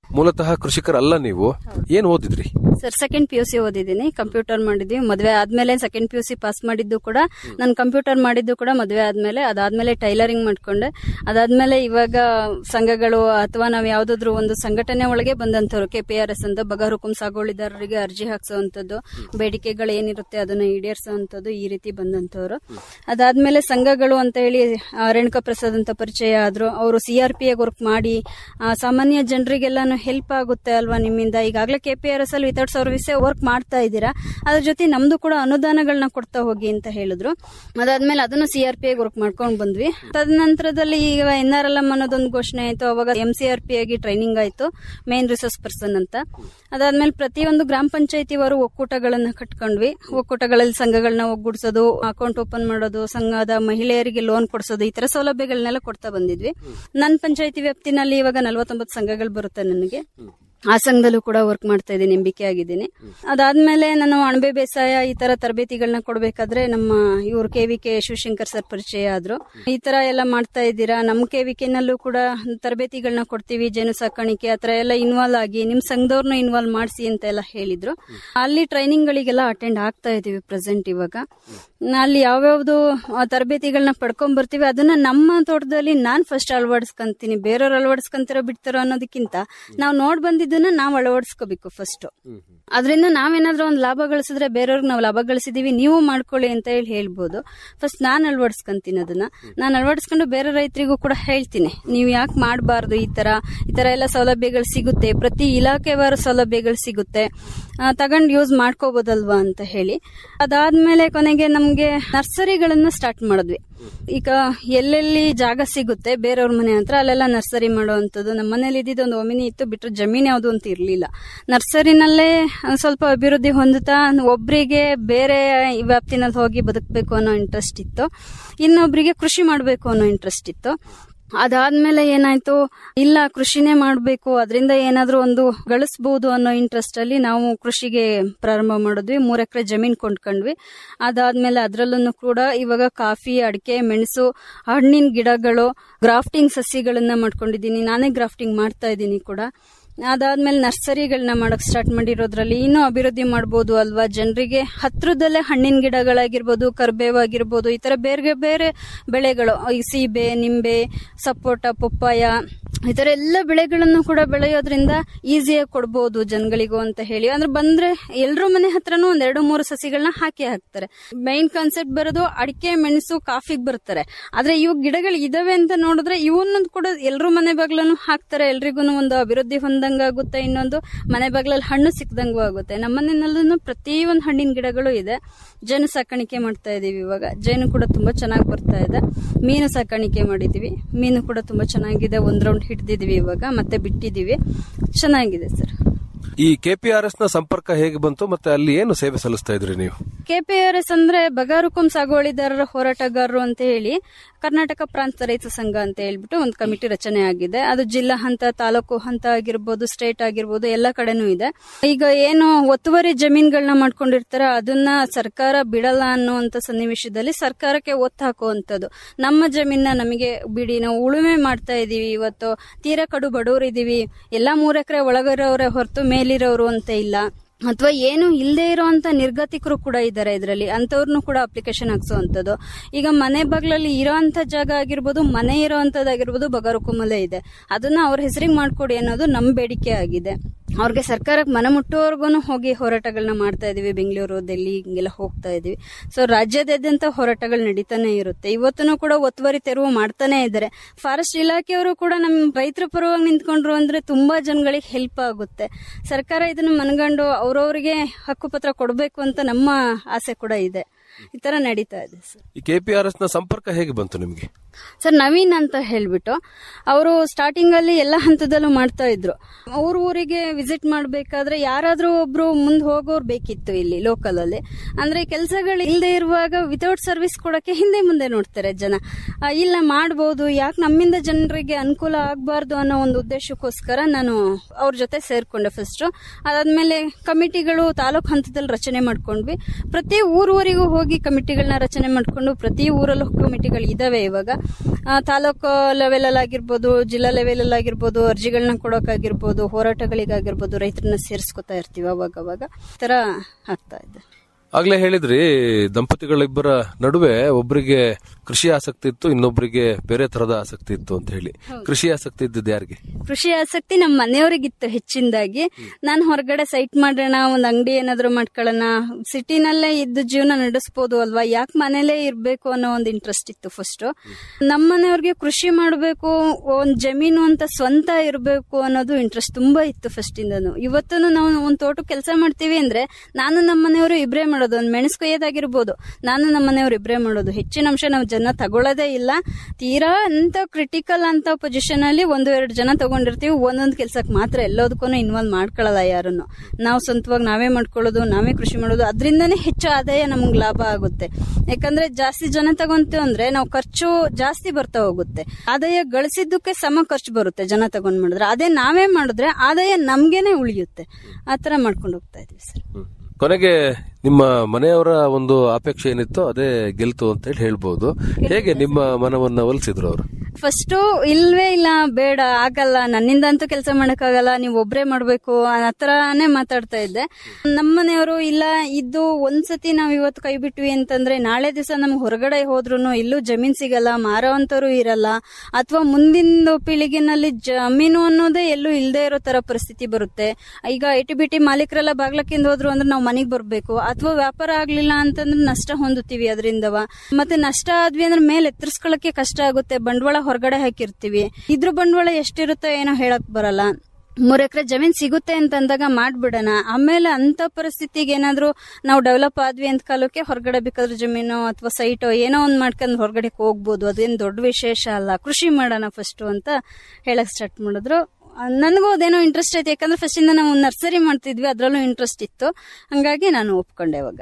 ಮೂಲತಃ ಕೃಷಿಕರಲ್ಲ ನೀವು ಏನ್ ಓದಿದ್ರಿ sir second P U C ಓದಿದ್ದೀನಿ ಕಂಪ್ಯೂಟರ್ ಮಾಡಿದ್ವಿ ಮದುವೆ ಆದ್ಮೇಲೆ second P U C pass ಮಾಡಿದ್ದು ಕೂಡ ನಾನು ಕಂಪ್ಯೂಟರ್ ಮಾಡಿದ್ದು ಕೂಡ ಮದುವೆ ಆದ್ಮೇಲೆ ಅದಾದ್ಮೇಲೆ ಟೈಲರಿಂಗ್ ಮಾಡ್ಕೊಂಡೆ ಅದಾದ್ಮೇಲೆ ಇವಾಗ ಸಂಘಗಳು ಅಥವಾ ನಾವು ಯಾವ್ದಾದ್ರು ಒಂದು ಸಂಘಟನೆ ಒಳಗೆ ಬಂದಂತವ್ರು ಕೆ ಪಿ ಆರ್ ಎಸ್ ಅಂತ ಬಗಾರ್ ಹುಕುಂ ಸಾಗುವಳಿದಾರರಿಗೆ ಅರ್ಜಿ ಹಾಕ್ಸುವಂತದ್ದು ಬೇಡಿಕೆಗಳು ಏನಿರುತ್ತೆ ಅದನ್ನ ಈಡೇರಿಸುವಂತದ್ದು ಈ ರೀತಿ ಬಂದಂತವ್ರು ಅದಾದ್ಮೇಲೆ ಸಂಘಗಳು ಅಂತ ಹೇಳಿ ಆ, ರೇಣುಕಾ ಪ್ರಸಾದ್ ಅಂತ ಪರಿಚಯ ಆದ್ರು ಅವರು ಸಿ ಆರ್ ಪಿ ವರ್ಕ್ ಮಾಡಿ ಆ, ಸಾಮಾನ್ಯ ಜನರಿಗೆಲ್ಲಾನು ಹೆಲ್ಪ್ ಆಗುತ್ತೆ ಅಲ್ವಾ ನಿಮ್ಮಿಂದ ಈಗಾಗಲೇ ಕೆ ಪಿ ಆರ್ ಎಸ್ ಅಲ್ಲಿ ವಿತೌಟ್ ಸರ್ವಿಸ್ ವರ್ಕ್ ಮಾಡ್ತಾ ಇದ್ದೀರಾ ಅದ್ರ ಜೊತೆ ನಮ್ದು ಕೂಡ ಅನುದಾನಗಳನ್ನ ಕೊಡ್ತಾ ಹೋಗಿ ಅಂತ ಹೇಳಿದ್ರು ಅದಾದ್ಮೇಲೆ ಅದನ್ನು ಸಿ ಆರ್ ಪಿ ವರ್ಕ್ ಮಾಡ್ಕೊಂಡು ಬಂದ್ವಿ ತದನಂತರದಲ್ಲಿ ಈಗ ಎನ್ ಆರ್ ಎಲ್ ಎಂ ಅನ್ನೋದೊಂದು ಘೋಷಣೆ ಆಯ್ತು ಅವಾಗ ಎಂ ಸಿ ಆರ್ ಪಿ ಆಗಿ ಟ್ರೈನಿಂಗ್ ಆಯ್ತು ಮೇನ್ ರಿಸೋರ್ಸ್ ಪರ್ಸನ್ ಅಂತ ಅದಾದ್ಮೇಲೆ ಪ್ರತಿಯೊಂದು ಗ್ರಾಮ ಪಂಚಾಯತಿವರು ಒಕ್ಕೂಟಗಳನ್ನ ಕಟ್ಕೊಂಡ್ವಿ ಒಕ್ಕೂಟಗಳಲ್ಲಿ ಸಂಘಗಳನ್ನ ಒಗ್ಗೂಡಿಸೋದು ಅಕೌಂಟ್ ಓಪನ್ ಮಾಡೋದು ಸಂಘದ ಮಹಿಳೆಯರಿಗೆ ಲೋನ್ ಕೊಡಿಸೋದು ಈ ತರ ಸೌಲಭ್ಯಗಳನ್ನೆಲ್ಲ ಕೊಡ್ತಾ ಬಂದಿದ್ವಿ ನನ್ನ ಪಂಚಾಯತಿ ವ್ಯಾಪ್ತಿನಲ್ಲಿ ಇವಾಗ ನಲವತ್ತೊಂಬತ್ತು ಸಂಘಗಳು ಬರುತ್ತೆ ನನಗೆ ಆ ಸಂಘದಲ್ಲೂ ಕೂಡ ವರ್ಕ್ ಮಾಡ್ತಾ ಇದ್ದೀನಿ ನಂಬಿಕೆ ಆಗಿದ್ದೀನಿ ಅದಾದ್ಮೇಲೆ ನಾನು ಅಣಬೆ ಬೇಸಾಯ ಈ ತರ ತರಬೇತಿಗಳನ್ನ ಕೊಡ್ಬೇಕಾದ್ರೆ ನಮ್ಮ ಇವ್ರು K V K Shivashankar sir ಪರಿಚಯ ಆದ್ರು ಈ ತರ ಎಲ್ಲ ಮಾಡ್ತಾ ಇದ್ದೀರಾ ನಮ್ಮ ಕೆ ವಿ ಕೆನಲ್ಲೂ ಕೂಡ ತರಬೇತಿಗಳನ್ನ ಕೊಡ್ತೀವಿ ಜೇನು ಸಾಕಾಣಿಕೆ ಆತರ ಎಲ್ಲ ಇನ್ವಾಲ್ವ್ ಆಗಿ ನಿಮ್ ಸಂಘದವ್ರನ್ನ ಇನ್ವಾಲ್ವ್ ಮಾಡಿಸಿ ಅಂತ ಎಲ್ಲ ಹೇಳಿದ್ರು ಅಲ್ಲಿ ಟ್ರೈನಿಂಗ್ ಗಳಿಗೆಲ್ಲ ಅಟೆಂಡ್ ಆಗ್ತಾ ಇದೀವಿ ಪ್ರೆಸೆಂಟ್ ಇವಾಗ ಅಲ್ಲಿ ಯಾವ್ಯಾವ್ದು ಆ, ತರಬೇತಿಗಳನ್ನ ಪಡ್ಕೊಂಡ್ ಬರ್ತೀವಿ ಅದನ್ನ ನಮ್ಮ ತೋಟದಲ್ಲಿ ನಾನ್ ಫಸ್ಟ್ ಅಳವಡಿಸ್ಕೊಂತೀನಿ ಬೇರೆಯವ್ರು ಅಳವಡಿಸ್ಕೊಂತಿರೋ ಬಿಡ್ತಾರೋ ಅನ್ನೋದಕ್ಕಿಂತ ನಾವು ನೋಡ್ ಬಂದಿದ್ದನ್ನ ನಾವ್ ಅಳವಡಿಸ್ಕೋಬೇಕು ಫಸ್ಟ್ ಅದರಿಂದ ನಾವೇನಾದ್ರೂ ಒಂದು ಲಾಭ ಗಳಿಸಿದ್ರೆ ಬೇರೆಯವ್ರಿಗೆ ನಾವು ಲಾಭ ಗಳಿಸಿದೀವಿ ನೀವು ಮಾಡ್ಕೊಳ್ಳಿ ಅಂತ ಹೇಳಿ ಹೇಳ್ಬೋದು ಫಸ್ಟ್ ನಾನ್ ಅಳವಡಿಸ್ಕೊಂತೀನಿ ಅದನ್ನ ನಾನು ಅಳವಡಿಸ್ಕೊಂಡು ಬೇರೆ ರೈತರಿಗೂ ಕೂಡ ಹೇಳ್ತೀನಿ ನೀವು ಯಾಕೆ ಮಾಡಬಾರ್ದು ಈ ತರ ಈ ತರ ಎಲ್ಲ ಸೌಲಭ್ಯಗಳು ಸಿಗುತ್ತೆ ಪ್ರತಿ ಇಲಾಖೆವಾರ ಸೌಲಭ್ಯಗಳು ಸಿಗುತ್ತೆ ಆ, ತಗೊಂಡ್ ಯೂಸ್ ಮಾಡ್ಕೋಬಹುದಲ್ವಾ ಅಂತ ಹೇಳಿ ಅದಾದ್ಮೇಲೆ ಕೊನೆಗೆ ನಮ್ಗೆ ನರ್ಸರಿಗಳನ್ನ ಸ್ಟಾರ್ಟ್ ಮಾಡಿದ್ವಿ ಈಗ ಎಲ್ಲೆಲ್ಲಿ ಜಾಗ ಸಿಗುತ್ತೆ ಬೇರೆಯವ್ರ ಮನೆ ಹತ್ರ ಅಲ್ಲೆಲ್ಲ ನರ್ಸರಿ ಮಾಡುವಂಥದ್ದು ನಮ್ಮ ಮನೇಲಿ ಇದ್ದಿದ್ದು ಒಂದು ಒಮಿನಿ ಇತ್ತು ಬಿಟ್ರೆ ಜಮೀನ್ ಯಾವುದು ಅಂತ ಇರ್ಲಿಲ್ಲ ನರ್ಸರಿನಲ್ಲೇ ಒಂದ್ ಸ್ವಲ್ಪ ಅಭಿವೃದ್ಧಿ ಹೊಂದುತ್ತಾ ಒಬ್ರಿಗೆ ಬೇರೆ ಈ ವ್ಯಾಪ್ತಿನಲ್ಲಿ ಹೋಗಿ ಬದುಕಬೇಕು ಅನ್ನೋ ಇಂಟ್ರೆಸ್ಟ್ ಇತ್ತು ಇನ್ನೊಬ್ರಿಗೆ ಕೃಷಿ ಮಾಡಬೇಕು ಅನ್ನೋ ಇಂಟ್ರೆಸ್ಟ್ ಇತ್ತು ಅದಾದ್ಮೇಲೆ ಏನಾಯ್ತು ಇಲ್ಲ ಕೃಷಿನೇ ಮಾಡಬೇಕು ಅದರಿಂದ ಏನಾದ್ರೂ ಒಂದು ಗಳಿಸಬಹುದು ಅನ್ನೋ ಇಂಟ್ರೆಸ್ಟ್ ಅಲ್ಲಿ ನಾವು ಕೃಷಿಗೆ ಪ್ರಾರಂಭ ಮಾಡಿದ್ವಿ ಮೂರ್ ಎಕರೆ ಜಮೀನ್ ಕೊಂಡ್ಕೊಂಡ್ವಿ ಅದಾದ್ಮೇಲೆ ಅದ್ರಲ್ಲೂ ಕೂಡ ಇವಾಗ ಕಾಫಿ ಅಡಿಕೆ ಮೆಣಸು ಹಣ್ಣಿನ ಗಿಡಗಳು ಗ್ರಾಫ್ಟಿಂಗ್ ಸಸಿಗಳನ್ನ ಮಾಡ್ಕೊಂಡಿದ್ದೀನಿ ನಾನೇ ಗ್ರಾಫ್ಟಿಂಗ್ ಮಾಡ್ತಾ ಇದ್ದೀನಿ ಕೂಡ ಅದಾದ್ಮೇಲೆ ನರ್ಸರಿಗಳನ್ನ ಮಾಡಕ್ ಸ್ಟಾರ್ಟ್ ಮಾಡಿರೋದ್ರಲ್ಲಿ ಇನ್ನೂ ಅಭಿವೃದ್ಧಿ ಮಾಡಬಹುದು ಅಲ್ವಾ ಜನರಿಗೆ ಹತ್ರದಲ್ಲೇ ಹಣ್ಣಿನ ಗಿಡಗಳಾಗಿರ್ಬೋದು ಕರ್ಬೇವು ಆಗಿರ್ಬೋದು ಈ ತರ ಬೇರೆ ಬೇರೆ ಬೆಳೆಗಳು ಈ ಸೀಬೆ ನಿಂಬೆ ಸಪೋಟ ಪಪ್ಪಾಯ ಈ ತರ ಎಲ್ಲ ಬೆಳೆಗಳನ್ನು ಕೂಡ ಬೆಳೆಯೋದ್ರಿಂದ ಈಸಿಯಾಗಿ ಕೊಡ್ಬೋದು ಜನಗಳಿಗೂ ಅಂತ ಹೇಳಿ ಅಂದ್ರೆ ಬಂದ್ರೆ ಎಲ್ರ ಮನೆ ಹತ್ರನೂ ಒಂದ್ ಎರಡು ಮೂರು ಸಸಿಗಳನ್ನ ಹಾಕಿ ಹಾಕ್ತಾರೆ ಮೈನ್ ಕಾನ್ಸೆಪ್ಟ್ ಬರೋದು ಅಡಿಕೆ ಮೆಣಸು ಕಾಫಿಗೆ ಬರ್ತಾರೆ ಆದ್ರೆ ಇವು ಗಿಡಗಳು ಇದಾವೆ ಅಂತ ನೋಡಿದ್ರೆ ಇವನ್ನ ಕೂಡ ಎಲ್ರ ಮನೆ ಬಾಗ್ಲನ್ನು ಹಾಕ್ತಾರೆ ಎಲ್ರಿಗೂ ಒಂದು ಅಭಿವೃದ್ಧಿ ಹೊಂದಂಗಾಗುತ್ತೆ ಇನ್ನೊಂದು ಮನೆ ಬಾಗ್ಲಲ್ಲಿ ಹಣ್ಣು ಸಿಕ್ದಂಗೂ ಆಗುತ್ತೆ ನಮ್ಮ ಮನೆಯಲ್ಲೂ ಪ್ರತಿಯೊಂದು ಹಣ್ಣಿನ ಗಿಡಗಳು ಇದೆ ಜೇನು ಸಾಕಾಣಿಕೆ ಮಾಡ್ತಾ ಇದೀವಿ ಇವಾಗ ಜೇನು ಕೂಡ ತುಂಬಾ ಚೆನ್ನಾಗಿ ಬರ್ತಾ ಇದೆ ಮೀನು ಸಾಕಾಣಿಕೆ ಮಾಡಿದೀವಿ ಮೀನು ಕೂಡ ತುಂಬಾ ಚೆನ್ನಾಗಿದೆ ಒಂದ್ ರೌಂಡ್ ಹಿಡ್ದಿದೀವಿ ಇವಾಗ ಮತ್ತೆ ಬಿಟ್ಟಿದೀವಿ ಚೆನ್ನಾಗಿದೆ ಸರ್ ಈ ಕೆಪಿಆರ್ಎಸ್ ನ ಸಂಪರ್ಕ ಹೇಗೆ ಬಂತು ಮತ್ತೆ ಅಲ್ಲಿ ಏನು ಸೇವೆ ಸಲ್ಲಿಸ್ತಾ ಇದ್ರಿ ನೀವು ಕೆಪಿಆರ್ಎಸ್ ಅಂದ್ರೆ ಬಗಾರುಕುಂ ಸಾಗುವಳಿದಾರರ ಹೋರಾಟಗಾರರು ಅಂತ ಹೇಳಿ ಕರ್ನಾಟಕ ಪ್ರಾಂತ ರೈತ ಸಂಘ ಅಂತ ಹೇಳ್ಬಿಟ್ಟು ಒಂದು ಕಮಿಟಿ ರಚನೆ ಆಗಿದೆ ಅದು ಜಿಲ್ಲಾ ಹಂತ ತಾಲೂಕು ಹಂತ ಆಗಿರ್ಬೋದು ಸ್ಟೇಟ್ ಆಗಿರ್ಬೋದು ಎಲ್ಲ ಕಡೆನೂ ಇದೆ ಈಗ ಏನು ಒತ್ತುವರಿ ಜಮೀನ್ಗಳನ್ನ ಮಾಡ್ಕೊಂಡಿರ್ತಾರ ಅದನ್ನ ಸರ್ಕಾರ ಬಿಡಲ್ಲ ಅನ್ನುವಂತ ಸನ್ನಿವೇಶದಲ್ಲಿ ಸರ್ಕಾರಕ್ಕೆ ಒತ್ತು ಹಾಕುವಂಥದ್ದು ನಮ್ಮ ಜಮೀನ ನಮಗೆ ಬಿಡಿ ನಾವು ಉಳುಮೆ ಮಾಡ್ತಾ ಇದೀವಿ ಇವತ್ತು ತೀರಾ ಕಡು ಬಡವರು ಇದೀವಿ ಎಲ್ಲಾ ಮೂರ್ ಎಕರೆ ಒಳಗಿರೋರೆ ಹೊರತು ಮೇಲಿರೋರು ಅಂತ ಇಲ್ಲ ಅಥವಾ ಏನು ಇಲ್ಲದೆ ಇರೋಂತ ನಿರ್ಗತಿಕರು ಕೂಡ ಇದ್ದಾರೆ ಇದರಲ್ಲಿ ಅಂತವ್ರನ್ನು ಕೂಡ ಅಪ್ಲಿಕೇಶನ್ ಹಾಕ್ಸುವಂಥದ್ದು ಈಗ ಮನೆ ಬಾಗ್ಲಲ್ಲಿ ಇರೋಂಥ ಜಾಗ ಆಗಿರ್ಬೋದು ಮನೆ ಇರೋಂಥದ್ದಾಗಿರ್ಬೋದು ಬಗರುಕುಮಲೆ ಇದೆ ಅದನ್ನ ಅವ್ರ ಹೆಸರಿಗೆ ಮಾಡ್ಕೊಡಿ ಅನ್ನೋದು ನಮ್ಮ ಬೇಡಿಕೆ ಆಗಿದೆ ಅವ್ರಿಗೆ ಸರ್ಕಾರಕ್ಕೆ ಮನ ಮುಟ್ಟುವವರೆಗೂ ಹೋಗಿ ಹೋರಾಟಗಳನ್ನ ಮಾಡ್ತಾ ಇದೀವಿ ಬೆಂಗಳೂರು ಡೆಲ್ಲಿ ಹಿಂಗೆಲ್ಲ ಹೋಗ್ತಾ ಇದೀವಿ ಸೊ ರಾಜ್ಯಾದ್ಯಂತ ಹೋರಾಟಗಳು ನಡೀತಾನೆ ಇರುತ್ತೆ ಇವತ್ತೂ ಕೂಡ ಒತ್ತುವರಿ ತೆರವು ಮಾಡ್ತಾನೆ ಇದ್ದಾರೆ ಫಾರೆಸ್ಟ್ ಇಲಾಖೆಯವರು ಕೂಡ ನಮ್ಮ ರೈತರ ಪರವಾಗಿ ನಿಂತ್ಕೊಂಡ್ರು ಅಂದ್ರೆ ತುಂಬಾ ಜನಗಳಿಗೆ ಹೆಲ್ಪ್ ಆಗುತ್ತೆ ಸರ್ಕಾರ ಇದನ್ನ ಮನಗಂಡು ಅವ್ರವ್ರಿಗೆ ಹಕ್ಕುಪತ್ರ ಕೊಡಬೇಕು ಅಂತ ನಮ್ಮ ಆಸೆ ಕೂಡ ಇದೆ ಈ ತರ ನಡೀತಾ ಇದೆ ಸರ್ ಈ ಕೆಪಿಆರ್ಎಸ್ ನ ಸಂಪರ್ಕ ಹೇಗೆ ಬಂತು ನಿಮಗೆ ಸರ್ ನವೀನ್ ಅಂತ ಹೇಳ್ಬಿಟ್ಟು ಅವರು ಸ್ಟಾರ್ಟಿಂಗ್ ಅಲ್ಲಿ ಎಲ್ಲ ಹಂತದಲ್ಲೂ ಮಾಡ್ತಾ ಇದ್ರು ಅವ್ರ ಊರಿಗೆ ವಿಸಿಟ್ ಮಾಡ್ಬೇಕಾದ್ರೆ ಯಾರಾದ್ರೂ ಒಬ್ರು ಮುಂದ್ ಹೋಗೋರು ಬೇಕಿತ್ತು ಇಲ್ಲಿ ಲೋಕಲ್ ಅಲ್ಲಿ ಅಂದ್ರೆ ಕೆಲಸಗಳು ಇಲ್ಲದೆ ಇರುವಾಗ ವಿತೌಟ್ ಸರ್ವಿಸ್ ಕೊಡಕ್ಕೆ ಹಿಂದೆ ಮುಂದೆ ನೋಡ್ತಾರೆ ಜನ ಆ, ಇಲ್ಲ ಮಾಡ್ಬೋದು ಯಾಕೆ ನಮ್ಮಿಂದ ಜನರಿಗೆ ಅನುಕೂಲ ಆಗ್ಬಾರ್ದು ಅನ್ನೋ ಒಂದು ಉದ್ದೇಶಕ್ಕೋಸ್ಕರ ನಾನು ಅವ್ರ ಜೊತೆ ಸೇರ್ಕೊಂಡೆ ಫಸ್ಟ್ ಅದಾದ್ಮೇಲೆ ಕಮಿಟಿಗಳು ತಾಲೂಕ್ ಹಂತದಲ್ಲಿ ರಚನೆ ಮಾಡ್ಕೊಂಡ್ವಿ ಪ್ರತಿ ಊರೂರಿಗೂ ಹೋಗಿ ಕಮಿಟಿಗಳನ್ನ ರಚನೆ ಮಾಡ್ಕೊಂಡು ಪ್ರತಿ ಊರಲ್ಲೂ ಕಮಿಟಿಗಳು ಇದಾವೆ ಇವಾಗ ಆ, ತಾಲೂಕು ಲೆವೆಲ್ ಅಲ್ಲಿ ಆಗಿರ್ಬೋದು ಜಿಲ್ಲಾ ಲೆವೆಲ್ ಅಲ್ಲಿ ಆಗಿರ್ಬೋದು ಅರ್ಜಿಗಳನ್ನ ಕೊಡೋಕಾಗಿರ್ಬೋದು ಹೋರಾಟಗಳಿಗಾಗಿರ್ಬೋದು ರೈತರನ್ನ ಸೇರಿಸ್ಕೊತಾ ಇರ್ತೀವಿ ಅವಾಗ ಅವಾಗ ಈ ತರ ಆಗ್ತಾ ಇದೆ ಆಗ್ಲೇ ಹೇಳಿದ್ರಿ ದಂಪತಿಗಳಿಬ್ಬರ ನಡುವೆ ಒಬ್ಬರಿಗೆ ಕೃಷಿ ಆಸಕ್ತಿ ಇತ್ತು ಇನ್ನೊಬ್ಬರಿಗೆ ಬೇರೆ ತರದ ಆಸಕ್ತಿ ಇತ್ತು ಅಂತ ಹೇಳಿ ಕೃಷಿ ಆಸಕ್ತಿ ಇದ್ದದ್ದು ಯಾರಿಗೆ ಕೃಷಿ ಆಸಕ್ತಿ ನಮ್ಮ ಮನೆಯವರಿಗಿತ್ತು ಹೆಚ್ಚಿನದಾಗಿ ನಾನು ಹೊರಗಡೆ ಸೈಟ್ ಮಾಡೋಣ ಒಂದ್ ಅಂಗಡಿ ಏನಾದ್ರು ಮಾಡ್ಕೊಳ್ಳೋಣ ಸಿಟಿನಲ್ಲೇ ಇದ್ದು ಜೀವನ ನಡೆಸ್ಬೋದು ಅಲ್ವಾ ಯಾಕೆ ಮನೇಲೇ ಇರ್ಬೇಕು ಅನ್ನೋ ಒಂದು ಇಂಟ್ರೆಸ್ಟ್ ಇತ್ತು ಫಸ್ಟ್ ನಮ್ಮ ಮನೆಯವ್ರಿಗೆ ಕೃಷಿ ಮಾಡಬೇಕು ಒಂದ್ ಜಮೀನು ಅಂತ ಸ್ವಂತ ಇರಬೇಕು ಅನ್ನೋದು ಇಂಟ್ರೆಸ್ಟ್ ತುಂಬಾ ಇತ್ತು ಫಸ್ಟ್ ಇಂದನು ಇವತ್ತು ನಾವು ಒಂದ್ ತೋಟ ಕೆಲಸ ಮಾಡ್ತೀವಿ ಅಂದ್ರೆ ನಾನು ನಮ್ಮ ಮನೆಯವರು ಇಬ್ರೇ ಮಾಡೋದು ಒಂದ್ ಮೆಣಸು ಕೊಯ್ಯೋದಾಗಿರ್ಬೋದು ನಾನು ನಮ್ಮ ಮನೆಯವರು ಇಬ್ರೇ ಮಾಡೋದು ಹೆಚ್ಚಿನ ಅಂಶ ನಾವು ಜನ ತಗೊಳ್ಳೋದೇ ಇಲ್ಲ ತೀರಾ ಅಂತ ಕ್ರಿಟಿಕಲ್ ಅಂತ ಪೊಸಿಷನ್ ಅಲ್ಲಿ ಒಂದು ಎರಡು ಜನ ತಗೊಂಡಿರ್ತೀವಿ ಒಂದೊಂದು ಕೆಲ್ಸಕ್ಕೆ ಮಾತ್ರ ಎಲ್ಲದಕ್ಕೂ ಇನ್ವಾಲ್ವ್ ಮಾಡ್ಕೊಳ್ಳಲ್ಲ ಯಾರನ್ನು ನಾವು ಸ್ವಂತವಾಗಿ ನಾವೇ ಮಾಡ್ಕೊಳ್ಳೋದು ನಾವೇ ಕೃಷಿ ಮಾಡೋದು ಅದರಿಂದನೇ ಹೆಚ್ಚು ಆದಾಯ ನಮ್ಗೆ ಲಾಭ ಆಗುತ್ತೆ ಯಾಕಂದ್ರೆ ಜಾಸ್ತಿ ಜನ ತಗೊಂತೀವಿ ಅಂದ್ರೆ ನಾವು ಖರ್ಚು ಜಾಸ್ತಿ ಬರ್ತಾ ಹೋಗುತ್ತೆ ಆದಾಯ ಗಳಿಸಿದ್ದಕ್ಕೆ ಸಮ ಖರ್ಚು ಬರುತ್ತೆ ಜನ ತಗೊಂಡ್ ಮಾಡಿದ್ರೆ ಅದೇ ನಾವೇ ಮಾಡಿದ್ರೆ ಆದಾಯ ನಮ್ಗೇನೆ ಉಳಿಯುತ್ತೆ ಆತರ ಮಾಡ್ಕೊಂಡು ಹೋಗ್ತಾ ಇದೀವಿ ಸರ್ ಕೊನೆಗೆ ನಿಮ್ಮ ಮನೆಯವರ ಒಂದು ಅಪೇಕ್ಷೆ ಏನಿತ್ತೋ ಅದೇ ಗೆಲ್ತು ಅಂತ ಹೇಳಿ ಹೇಳ್ಬೋದು ಹೇಗೆ ನಿಮ್ಮ ಮನವನ್ನ ಒಲಿಸಿದ್ರು ಅವರು ಫಸ್ಟ್ ಇಲ್ವೇ ಇಲ್ಲ ಬೇಡ ಆಗಲ್ಲ ನನ್ನಿಂದ ಅಂತೂ ಕೆಲಸ ಮಾಡಕ್ಕಾಗಲ್ಲ ನೀವು ಒಬ್ರೇ ಮಾಡ್ಬೇಕು ಆ ತರಾನೇ ಮಾತಾಡ್ತಾ ಇದ್ದೆ ನಮ್ಮನೆಯವರು ಇಲ್ಲ ಇದು ಒಂದ್ಸತಿ ನಾವ್ ಇವತ್ತು ಕೈ ಬಿಟ್ವಿ ಅಂತಂದ್ರೆ ನಾಳೆ ದಿವಸ ನಮ್ಗೆ ಹೊರಗಡೆ ಹೋದ್ರು ಇಲ್ಲೂ ಜಮೀನ್ ಸಿಗಲ್ಲ ಮಾರೋವಂತರು ಇರಲ್ಲ ಅಥವಾ ಮುಂದಿನ ಪೀಳಿಗೆನಲ್ಲಿ ಜಮೀನು ಅನ್ನೋದೇ ಎಲ್ಲೂ ಇಲ್ಲದೆ ಇರೋ ತರ ಪರಿಸ್ಥಿತಿ ಬರುತ್ತೆ ಈಗ ಐ ಟಿ ಬಿ ಟಿ ಮಾಲೀಕರೆಲ್ಲ ಬಾಗ್ಲಕ್ಕಿಂದ ಹೋದ್ರು ಅಂದ್ರೆ ನಾವು ಮನೆಗೆ ಬರ್ಬೇಕು ಅಥವಾ ವ್ಯಾಪಾರ ಆಗ್ಲಿಲ್ಲ ಅಂತಂದ್ರೆ ನಷ್ಟ ಹೊಂದುತ್ತೀವಿ ಅದರಿಂದವ ಮತ್ತೆ ನಷ್ಟ ಆದ್ವಿ ಅಂದ್ರೆ ಮೇಲೆ ಎತ್ತರಿಸ್ಕೊಳ್ಳಕ್ಕೆ ಕಷ್ಟ ಆಗುತ್ತೆ ಬಂಡವಾಳ ಹೊರಗಡೆ ಹಾಕಿರ್ತೀವಿ ಇದ್ರ ಬಂಡವಾಳ ಎಷ್ಟಿರುತ್ತೋ ಏನೋ ಹೇಳಕ್ ಬರಲ್ಲ ಮೂರ್ ಎಕರೆ ಜಮೀನ್ ಸಿಗುತ್ತೆ ಅಂತ ಅಂದಾಗ ಮಾಡ್ಬಿಡೋಣ ಆಮೇಲೆ ಅಂತ ಪರಿಸ್ಥಿತಿಗೆ ಏನಾದ್ರೂ ನಾವು ಡೆವಲಪ್ ಆದ್ವಿ ಅಂತ ಕಾಲಕ್ಕೆ ಹೊರಗಡೆ ಬೇಕಾದ್ರೆ ಜಮೀನು ಅಥವಾ ಸೈಟೋ ಏನೋ ಒಂದ್ ಮಾಡ್ಕೊಂಡು ಹೊರಗಡೆ ಹೋಗ್ಬೋದು ಅದೇನ್ ದೊಡ್ಡ ವಿಶೇಷ ಅಲ್ಲ ಕೃಷಿ ಮಾಡೋಣ ಫಸ್ಟ್ ಅಂತ ಹೇಳಕ್ ಸ್ಟಾರ್ಟ್ ಮಾಡಿದ್ರು ಆ, ನನಗೂ ಅದೇನೋ ಇಂಟ್ರೆಸ್ಟ್ ಐತೆ ಯಾಕಂದ್ರೆ ಫಸ್ಟ್ ಇಂದ ನಾವು ನರ್ಸರಿ ಮಾಡ್ತಿದ್ವಿ ಅದ್ರಲ್ಲೂ ಇಂಟ್ರೆಸ್ಟ್ ಇತ್ತು ಹಂಗಾಗಿ ನಾನು ಒಪ್ಕೊಂಡೆ ಅವಾಗ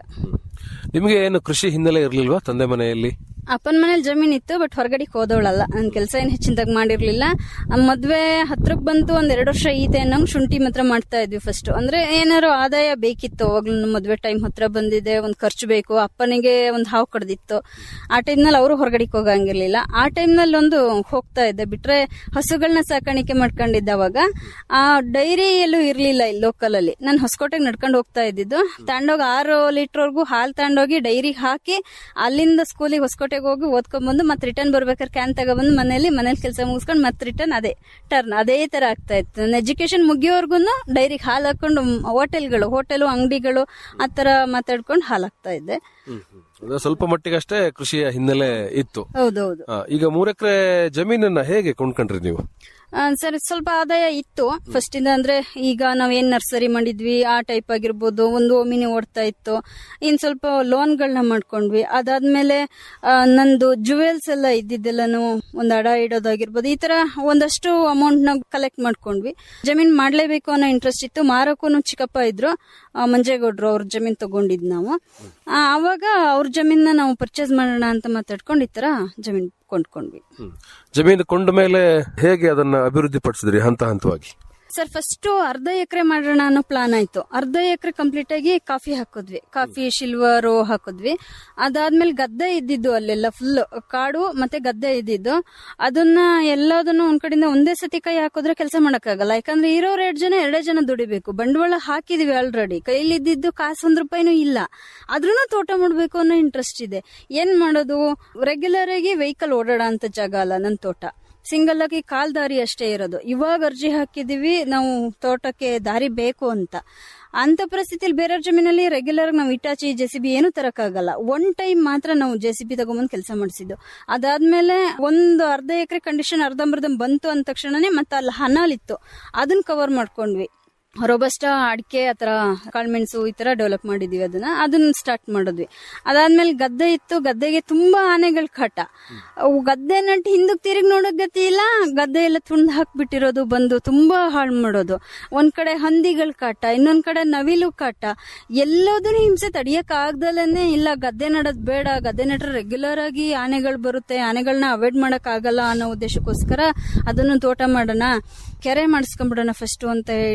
ನಿಮಗೆ ಏನು ಕೃಷಿ ಹಿನ್ನೆಲೆ ಇರ್ಲಿಲ್ವಾ ತಂದೆ ಮನೆಯಲ್ಲಿ ಅಪ್ಪನ ಮನೇಲಿ ಜಮೀನ್ ಇತ್ತು ಬಟ್ ಹೊರಗಡೆ ಹೋದವಳಲ್ಲ ನನ್ ಕೆಲಸ ಏನ್ ಹೆಚ್ಚಿನದಾಗಿ ಮಾಡಿರ್ಲಿಲ್ಲ ಆ ಮದ್ವೆ ಹತ್ರಕ್ ಬಂತು ಒಂದ್ ಎರಡು ವರ್ಷ ಈತೆ ಅನ್ನಂಗ್ ಶುಂಠಿ ಮಾತ್ರ ಮಾಡ್ತಾ ಇದ್ವಿ ಫಸ್ಟ್ ಅಂದ್ರೆ ಏನಾರು ಆದಾಯ ಬೇಕಿತ್ತು ಅವಾಗ್ಲೂ ಮದ್ವೆ ಟೈಮ್ ಹತ್ರ ಬಂದಿದೆ ಒಂದ್ ಖರ್ಚು ಬೇಕು ಅಪ್ಪನಿಗೆ ಒಂದ್ ಹಾವು ಕಡ್ದಿತ್ತು ಆ ಟೈಮ್ನಲ್ಲಿ ಅವರು ಹೊರಗಡೆ ಹೋಗಂಗಿರ್ಲಿಲ್ಲ ಆ ಟೈಮ್ನಲ್ಲಿ ಒಂದು ಹೋಗ್ತಾ ಇದ್ದೆ ಬಿಟ್ರೆ ಹಸುಗಳನ್ನ ಸಾಕಾಣಿಕೆ ಮಾಡ್ಕೊಂಡಿದ್ದೆ ಅವಾಗ ಆ ಡೈರಿ ಎಲ್ಲೂ ಇರ್ಲಿಲ್ಲ ಇಲ್ಲಿ ಲೋಕಲ್ ಅಲ್ಲಿ ನಾನು ಹೊಸಕೋಟೆಗೆ ನಡ್ಕೊಂಡು ಹೋಗ್ತಾ ಇದ್ದಿದ್ದು ತಗೊಂಡೋಗಿ ಆರು ಲೀಟರ್ವರೆಗೂ ಹಾಲು ತಗೊಂಡೋಗಿ ಡೈರಿಗೆ ಹಾಕಿ ಅಲ್ಲಿಂದ ಸ್ಕೂಲಿಗೆ ಹೊಸಕೋಟೆಗೆ ಹೋಗಿ ಓದ್ಕೊಂಡ್ ಬಂದು ಮತ್ತೆ ರಿಟರ್ನ್ ಬರ್ಬೇಕಾದ್ರೆ ಕ್ಯಾನ್ ತಗೊಬಂದು ಮನೇಲಿ ಮನೇಲಿ ಕೆಲಸ ಮುಗಿಸ್ಕೊಂಡು ಮತ್ತೆ ರಿಟರ್ನ್ ಅದೇ ಟರ್ನ್ ಅದೇ ತರ ಆಗ್ತಾ ಇತ್ತು ನನ್ನ ಎಜುಕೇಶನ್ ಮುಗಿಯೋವರ್ಗು ಡೈರಿಗೆ ಹಾಲು ಹಾಕೊಂಡು ಹೋಟೆಲ್ಗಳು ಹೋಟೆಲು ಅಂಗಡಿಗಳು ಆ ತರ ಮಾತಾಡ್ಕೊಂಡು ಹಾಲು ಹಾಕ್ತಾ ಇದ್ದೆ ಅದು ಸ್ವಲ್ಪ ಮಟ್ಟಿಗಷ್ಟೇ ಕೃಷಿಯ ಹಿನ್ನೆಲೆ ಇತ್ತು ಹೌದೌದು ಆ, ಈಗ ಮೂರ್ ಎಕರೆ ಜಮೀನನ್ನ ಹೇಗೆ ಕೊಂಡ್ಕೊಂಡ್ರಿ ನೀವು ಆ, ಸರಿ ಸ್ವಲ್ಪ ಆದಾಯ ಇತ್ತು ಫಸ್ಟ್ ಇಂದ ಅಂದ್ರೆ ಈಗ ನಾವ್ ಏನ್ ನರ್ಸರಿ ಮಾಡಿದ್ವಿ ಆ ಟೈಪ್ ಆಗಿರ್ಬೋದು ಒಂದು ಓಮಿನಿ ಓಡ್ತಾ ಇತ್ತು ಇನ್ ಸ್ವಲ್ಪ ಲೋನ್ಗಳನ್ನ ಮಾಡ್ಕೊಂಡ್ವಿ ಅದಾದ್ಮೇಲೆ ಆ, ನಂದು ಜುವೆಲ್ಸ್ ಎಲ್ಲ ಇದ್ದಿದ್ದೆಲ್ಲನು ಒಂದ್ ಅಡ ಇಡೋದಾಗಿರ್ಬೋದು ಈ ತರ ಒಂದಷ್ಟು ಅಮೌಂಟ್ ನ ಕಲೆಕ್ಟ್ ಮಾಡ್ಕೊಂಡ್ವಿ ಜಮೀನ್ ಮಾಡ್ಲೇಬೇಕು ಅನ್ನೋ ಇಂಟ್ರೆಸ್ಟ್ ಇತ್ತು ಮಾರಕ್ಕೂ ಚಿಕ್ಕಪ್ಪ ಇದ್ರು ಆ, ಮಂಜೇಗೌಡ್ರು ಅವ್ರ ಜಮೀನ್ ತಗೊಂಡಿದ್ ನಾವು ಆ, ಅವಾಗ ಅವ್ರ ಜಮೀನ ನಾವು ಪರ್ಚೇಸ್ ಮಾಡೋಣ ಅಂತ ಮಾತಾಡ್ಕೊಂಡು ಈ ತರ ಜಮೀನ್ ಕೊಂಡ್ಕೊಂಡ್ವಿ ಜಮೀನು ಕೊಂಡ ಮೇಲೆ ಹೇಗೆ ಅದನ್ನ ಅಭಿವೃದ್ಧಿ ಪಡಿಸಿದ್ರಿ ಹಂತ ಹಂತವಾಗಿ ಸರ್ ಫಸ್ಟ್ ಅರ್ಧ ಎಕರೆ ಮಾಡೋಣ ಅನ್ನೋ ಪ್ಲಾನ್ ಆಯ್ತು ಅರ್ಧ ಎಕರೆ ಕಂಪ್ಲೀಟ್ ಆಗಿ ಕಾಫಿ ಹಾಕಿದ್ವಿ ಕಾಫಿ ಶಿಲ್ವರು ಹಾಕಿದ್ವಿ ಅದಾದ್ಮೇಲೆ ಗದ್ದೆ ಇದ್ದಿದ್ದು ಅಲ್ಲೆಲ್ಲ ಫುಲ್ ಕಾಡು ಮತ್ತೆ ಗದ್ದೆ ಇದ್ದಿದ್ದು ಅದನ್ನ ಎಲ್ಲದನ್ನು ಒಂದ್ ಕಡೆಯಿಂದ ಒಂದೇ ಸತಿ ಕೈ ಹಾಕಿದ್ರೆ ಕೆಲಸ ಮಾಡಕ್ಕಾಗಲ್ಲ ಯಾಕಂದ್ರೆ ಇರೋರು ಎರಡ್ ಜನ ಎರಡೇ ಜನ ದುಡಿಬೇಕು ಬಂಡವಾಳ ಹಾಕಿದ್ವಿ ಆಲ್ರೆಡಿ ಕೈಲಿದ್ದಿದ್ದು ಕಾಸು ಒಂದ್ ರೂಪಾಯಿನೂ ಇಲ್ಲ ಆದ್ರೂ ತೋಟ ಮಾಡ್ಬೇಕು ಅನ್ನೋ ಇಂಟ್ರೆಸ್ಟ್ ಇದೆ ಏನ್ ಮಾಡೋದು ರೆಗ್ಯುಲರ್ ಆಗಿ ವೆಹಿಕಲ್ ಓಡಾಡ ಅಂತ ಜಾಗ ಅಲ್ಲ ನನ್ನ ತೋಟ ಸಿಂಗಲ್ ಆಗಿ ಕಾಲ್ ದಾರಿ ಅಷ್ಟೇ ಇರೋದು ಇವಾಗ ಅರ್ಜಿ ಹಾಕಿದೀವಿ ನಾವು ತೋಟಕ್ಕೆ ದಾರಿ ಬೇಕು ಅಂತ ಅಂತ ಪರಿಸ್ಥಿತಿಯಲ್ಲಿ ಬೇರೆಯವ್ರ ಜಮೀನಲ್ಲಿ ರೆಗ್ಯುಲರ್ ನಾವು ಇಟಾಚಿ ಜೆ ಸಿ ಬಿ ಏನು ತರಕ್ಕಾಗಲ್ಲ ಒನ್ ಟೈಮ್ ಮಾತ್ರ ನಾವು ಜೆ ಸಿ ಬಿ ತಗೊಂಬಂದು ಕೆಲಸ ಮಾಡಿಸಿದ್ದು ಅದಾದ್ಮೇಲೆ ಒಂದು ಅರ್ಧ ಎಕರೆ ಕಂಡೀಷನ್ ಅರ್ಧಂಬರ್ಧಂ ಬಂತು ಅಂದ ತಕ್ಷಣನೇ ಮತ್ತೆ ಅಲ್ಲಿ ಹನಾಲಿತ್ತು ಅದನ್ನ ಕವರ್ ಮಾಡ್ಕೊಂಡ್ವಿ ರೋಬಸ್ಟ ಅಡಿಕೆ ಆತರ ಕಾಳ್ಮೆಣಸು ಈ ತರ ಡೆವಲಪ್ ಮಾಡಿದೀವಿ ಅದನ್ನ ಅದನ್ನ ಸ್ಟಾರ್ಟ್ ಮಾಡಿದ್ವಿ ಅದಾದ್ಮೇಲೆ ಗದ್ದೆ ಇತ್ತು ಗದ್ದೆಗೆ ತುಂಬಾ ಆನೆಗಳ ಕಾಟ ಅವು ಗದ್ದೆ ನಟ್ಟು ಹಿಂದಕ್ ತಿರುಗಿ ನೋಡೋಕ್ ಗತಿ ಇಲ್ಲ ಗದ್ದೆ ಎಲ್ಲ ತುಂಡ್ ಹಾಕ್ಬಿಟ್ಟಿರೋದು ಬಂದು ತುಂಬಾ ಹಾಳು ಮಾಡೋದು ಒಂದ್ ಕಡೆ ಹಂದಿಗಳ ಕಾಟ ಇನ್ನೊಂದ್ ಕಡೆ ನವಿಲು ಕಾಟ ಎಲ್ಲದನ್ನು ಹಿಂಸೆ ತಡಿಯಕ್ ಆಗ್ದಲೇನೆ ಇಲ್ಲ ಗದ್ದೆ ನಡೋದ್ ಬೇಡ ಗದ್ದೆ ನಟ್ರೆ ರೆಗ್ಯುಲರ್ ಆಗಿ ಆನೆಗಳು ಬರುತ್ತೆ ಆನೆಗಳನ್ನ ಅವಾಯ್ಡ್ ಮಾಡಕ್ ಆಗಲ್ಲ ಅನ್ನೋ ಉದ್ದೇಶಕ್ಕೋಸ್ಕರ ಅದನ್ನು ತೋಟ ಮಾಡೋಣ ಕೆರೆ ಮಾಡಿಸ್ಕೊಂಡ್ಬಿಡೋಣ ಫಸ್ಟ್ ಅಂತ ಹೇಳಿ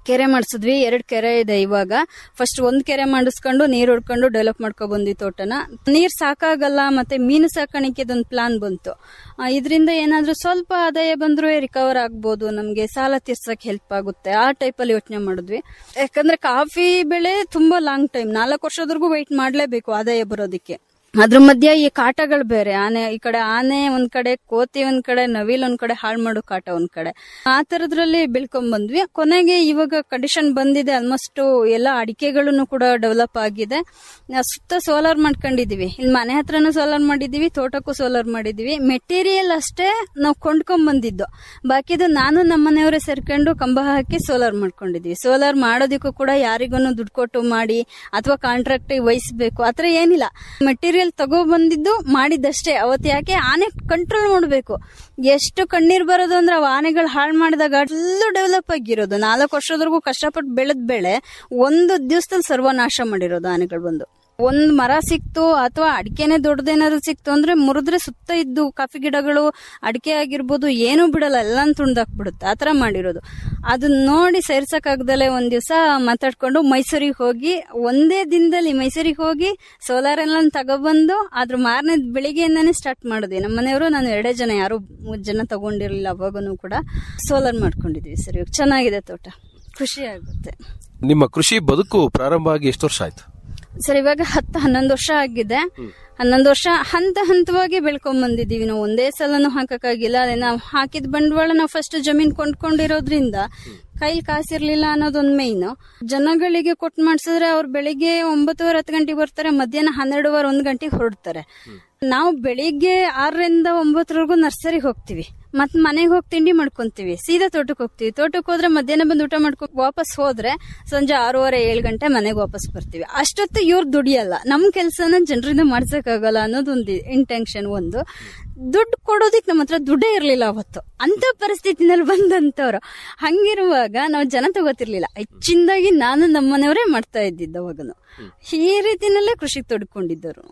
ಕೆರೆ ಮಾಡಿಸಿದ್ವಿ ಎರಡ್ ಕೆರೆ ಇದೆ ಇವಾಗ ಫಸ್ಟ್ ಒಂದ್ ಕೆರೆ ಮಾಡಿಸ್ಕೊಂಡು ನೀರ್ ಹೊಡ್ಕೊಂಡು ಡೆವಲಪ್ ಮಾಡ್ಕೊ ಬಂದ್ವಿ ತೋಟನ ನೀರ್ ಸಾಕಾಗಲ್ಲ ಮತ್ತೆ ಮೀನು ಸಾಕಾಣಿಕೆದೊಂದು ಪ್ಲಾನ್ ಬಂತು ಇದರಿಂದ ಏನಾದ್ರೂ ಸ್ವಲ್ಪ ಆದಾಯ ಬಂದ್ರೂ ರಿಕವರ್ ಆಗ್ಬೋದು ನಮ್ಗೆ ಸಾಲ ತೀರ್ಸಕ್ ಹೆಲ್ಪ್ ಆಗುತ್ತೆ ಆ ಟೈಪ್ ಅಲ್ಲಿ ಯೋಚನೆ ಮಾಡಿದ್ವಿ ಯಾಕಂದ್ರೆ ಕಾಫಿ ಬೆಳೆ ತುಂಬಾ ಲಾಂಗ್ ಟೈಮ್ ನಾಲ್ಕು ವರ್ಷದವರೆಗೂ ವೈಟ್ ಮಾಡ್ಲೇಬೇಕು ಆದಾಯ ಬರೋದಕ್ಕೆ ಅದ್ರ ಮಧ್ಯೆ ಈ ಕಾಟಗಳು ಬೇರೆ ಆನೆ ಈ ಕಡೆ ಆನೆ ಒಂದ್ ಕಡೆ ಕೋತಿ ಒಂದ್ ಕಡೆ ನವಿಲ್ ಒಂದ್ ಕಡೆ ಹಾಳು ಮಾಡೋ ಕಾಟ ಒಂದ್ ಕಡೆ ಆ ತರದ್ರಲ್ಲಿ ಬೆಳ್ಕೊಂಡ್ ಬಂದ್ವಿ ಕೊನೆಗೆ ಇವಾಗ ಕಂಡೀಷನ್ ಬಂದಿದೆ ಆಲ್ಮೋಸ್ಟ್ ಎಲ್ಲ ಅಡಿಕೆಗಳನ್ನು ಕೂಡ ಡೆವಲಪ್ ಆಗಿದೆ ಆ, ಸುತ್ತ ಸೋಲಾರ್ ಮಾಡ್ಕೊಂಡಿದೀವಿ ಇಲ್ಲಿ ಮನೆ ಹತ್ರನೂ ಸೋಲಾರ್ ಮಾಡಿದೀವಿ ತೋಟಕ್ಕೂ ಸೋಲಾರ್ ಮಾಡಿದೀವಿ ಮೆಟೀರಿಯಲ್ ಅಷ್ಟೇ ನಾವು ಕೊಂಡ್ಕೊಂಡ್ ಬಂದಿದ್ದು ಬಾಕಿದು ನಾನು ನಮ್ಮನೆಯವರೇ ಸೇರ್ಕೊಂಡು ಕಂಬ ಹಾಕಿ ಸೋಲಾರ್ ಮಾಡ್ಕೊಂಡಿದ್ವಿ ಸೋಲಾರ್ ಮಾಡೋದಕ್ಕೂ ಕೂಡ ಯಾರಿಗೂ ದುಡ್ಡು ಕೊಟ್ಟು ಮಾಡಿ ಅಥವಾ ಕಾಂಟ್ರಾಕ್ಟ್ ವಹಿಸ್ಬೇಕು ಆತರ ಏನಿಲ್ಲ ಮೆಟೀರಿಯಲ್ ತಗೋ ಬಂದಿದ್ದು ಮಾಡಿದ್ದಷ್ಟೇ ಅವತ್ತು ಯಾಕೆ ಆನೆ ಕಂಟ್ರೋಲ್ ಮಾಡಬೇಕು ಎಷ್ಟು ಕಣ್ಣೀರ್ ಬರೋದು ಅಂದ್ರೆ ಅವು ಆನೆಗಳು ಹಾಳು ಮಾಡಿದಾಗ ಅಲ್ಲೂ ಡೆವಲಪ್ ಆಗಿರೋದು ನಾಲ್ಕು ವರ್ಷದವರೆಗೂ ಕಷ್ಟಪಟ್ಟು ಬೆಳೆದ ಬೆಳೆ ಒಂದು ದಿವಸದಲ್ಲಿ ಸರ್ವನಾಶ ಮಾಡಿರೋದು ಆನೆಗಳು ಬಂದು ಒಂದ್ ಮರ ಸಿಕ್ತು ಅಥವಾ ಅಡಿಕೆನೆ ದೊಡ್ಡದೇನಾದ್ರು ಸಿಕ್ತು ಅಂದ್ರೆ ಮುರಿದ್ರೆ ಸುತ್ತ ಇದ್ದು ಕಾಫಿ ಗಿಡಗಳು ಅಡಿಕೆ ಆಗಿರ್ಬೋದು ಏನೂ ಬಿಡಲ್ಲ ಎಲ್ಲ ತುಣ್ದಾಕ್ಬಿಡುತ್ತೆ ಆತರ ಮಾಡಿರೋದು ಅದನ್ನ ನೋಡಿ ಸೇರ್ಸಕ್ಕಾಗ್ದಲೆ ಒಂದ್ ದಿವಸ ಮಾತಾಡ್ಕೊಂಡು ಮೈಸೂರಿಗೆ ಹೋಗಿ ಒಂದೇ ದಿನದಲ್ಲಿ ಮೈಸೂರಿಗೆ ಹೋಗಿ ಸೋಲಾರ್ ಎಲ್ಲ ತಗೊಬಂದು ಅದ್ರ ಮಾರನೇ ಬೆಳಿಗ್ಗೆಯಿಂದಾನೇ ಸ್ಟಾರ್ಟ್ ಮಾಡಿದ್ವಿ ನಮ್ಮ ಮನೆಯವರು ನಾನು ಎರಡೇ ಜನ ಯಾರು ಮೂರ್ ಜನ ತಗೊಂಡಿರ್ಲಿಲ್ಲ ಅವಾಗೂ ಕೂಡ ಸೋಲಾರ್ ಮಾಡ್ಕೊಂಡಿದ್ವಿ ಸರ್ ಇವಾಗ ಚೆನ್ನಾಗಿದೆ ತೋಟ ಖುಷಿ ಆಗುತ್ತೆ ನಿಮ್ಮ ಕೃಷಿ ಬದುಕು ಪ್ರಾರಂಭ ಆಗಿ ಎಷ್ಟು ವರ್ಷ ಆಯ್ತು ಸರ್ ಇವಾಗ ಹತ್ತು ಹನ್ನೊಂದು ವರ್ಷ ಆಗಿದೆ ಹನ್ನೊಂದು ವರ್ಷ ಹಂತ ಹಂತವಾಗಿ ಬೆಳ್ಕೊಂಡ್ ಬಂದಿದೀವಿ ನಾವು ಒಂದೇ ಸಲನು ಹಾಕಕ್ಕಾಗಿಲ್ಲ ಅದೇ ನಾವು ಹಾಕಿದ ಬಂಡವಾಳ ನಾವು ಫಸ್ಟ್ ಜಮೀನ್ ಕೊಂಡ್ಕೊಂಡಿರೋದ್ರಿಂದ ಕೈಲಿ ಕಾಸಿರ್ಲಿಲ್ಲ ಅನ್ನೋದೊಂದ್ ಮೇಯ್ನ್ ಜನಗಳಿಗೆ ಕೊಟ್ಟು ಮಾಡ್ಸಿದ್ರೆ ಅವ್ರು ಬೆಳಿಗ್ಗೆ ಒಂಬತ್ತುವರೆ ಹತ್ತು ಗಂಟೆಗೆ ಬರ್ತಾರೆ ಮಧ್ಯಾಹ್ನ ಹನ್ನೆರಡುವರೆ ಒಂದ್ ಗಂಟೆಗೆ ಹೊರಡ್ತಾರೆ ನಾವು ಬೆಳಿಗ್ಗೆ ಆರರಿಂದ ಒಂಬತ್ತರವರೆಗೂ ನರ್ಸರಿಗೆ ಹೋಗ್ತೀವಿ ಮತ್ ಮನೆಗೆ ಹೋಗಿ ತಿಂಡಿ ಮಾಡ್ಕೊಂತೀವಿ ಸೀದಾ ತೋಟಕ್ಕೆ ಹೋಗ್ತೀವಿ ತೋಟಕ್ಕೆ ಹೋದ್ರೆ ಮಧ್ಯಾಹ್ನ ಬಂದು ಊಟ ಮಾಡ್ಕೊಂಡು ವಾಪಸ್ ಹೋದ್ರೆ ಸಂಜೆ ಆರೂವರೆ ಏಳು ಗಂಟೆ ಮನೆಗೆ ವಾಪಸ್ ಬರ್ತೀವಿ ಅಷ್ಟೊತ್ತು ಇವ್ರು ದುಡಿಯಲ್ಲ ನಮ್ ಕೆಲ್ಸನ ಜನರಿಂದ ಮಾಡ್ಸಕ್ಕಾಗಲ್ಲ ಅನ್ನೋದೊಂದು ಇಂಟೆನ್ಷನ್ ಒಂದು ದುಡ್ಡು ಕೊಡೋದಿಕ್ ನಮ್ಮ ಹತ್ರ ದುಡ್ಡೇ ಇರ್ಲಿಲ್ಲ ಅವತ್ತು ಅಂತ ಪರಿಸ್ಥಿತಿನಲ್ಲಿ ಬಂದಂತವ್ರು ಹಂಗಿರುವಾಗ ನಾವು ಜನ ತಗೋತಿರ್ಲಿಲ್ಲ ಹೆಚ್ಚಿನದಾಗಿ ನಾನು ನಮ್ಮನೆಯವರೇ ಮಾಡ್ತಾ ಇದ್ದಿದ್ದು ಅವಾಗನು ಈ ರೀತಿನಲ್ಲೇ ಕೃಷಿಗೆ ತೊಡ್ಕೊಂಡಿದ್ದರು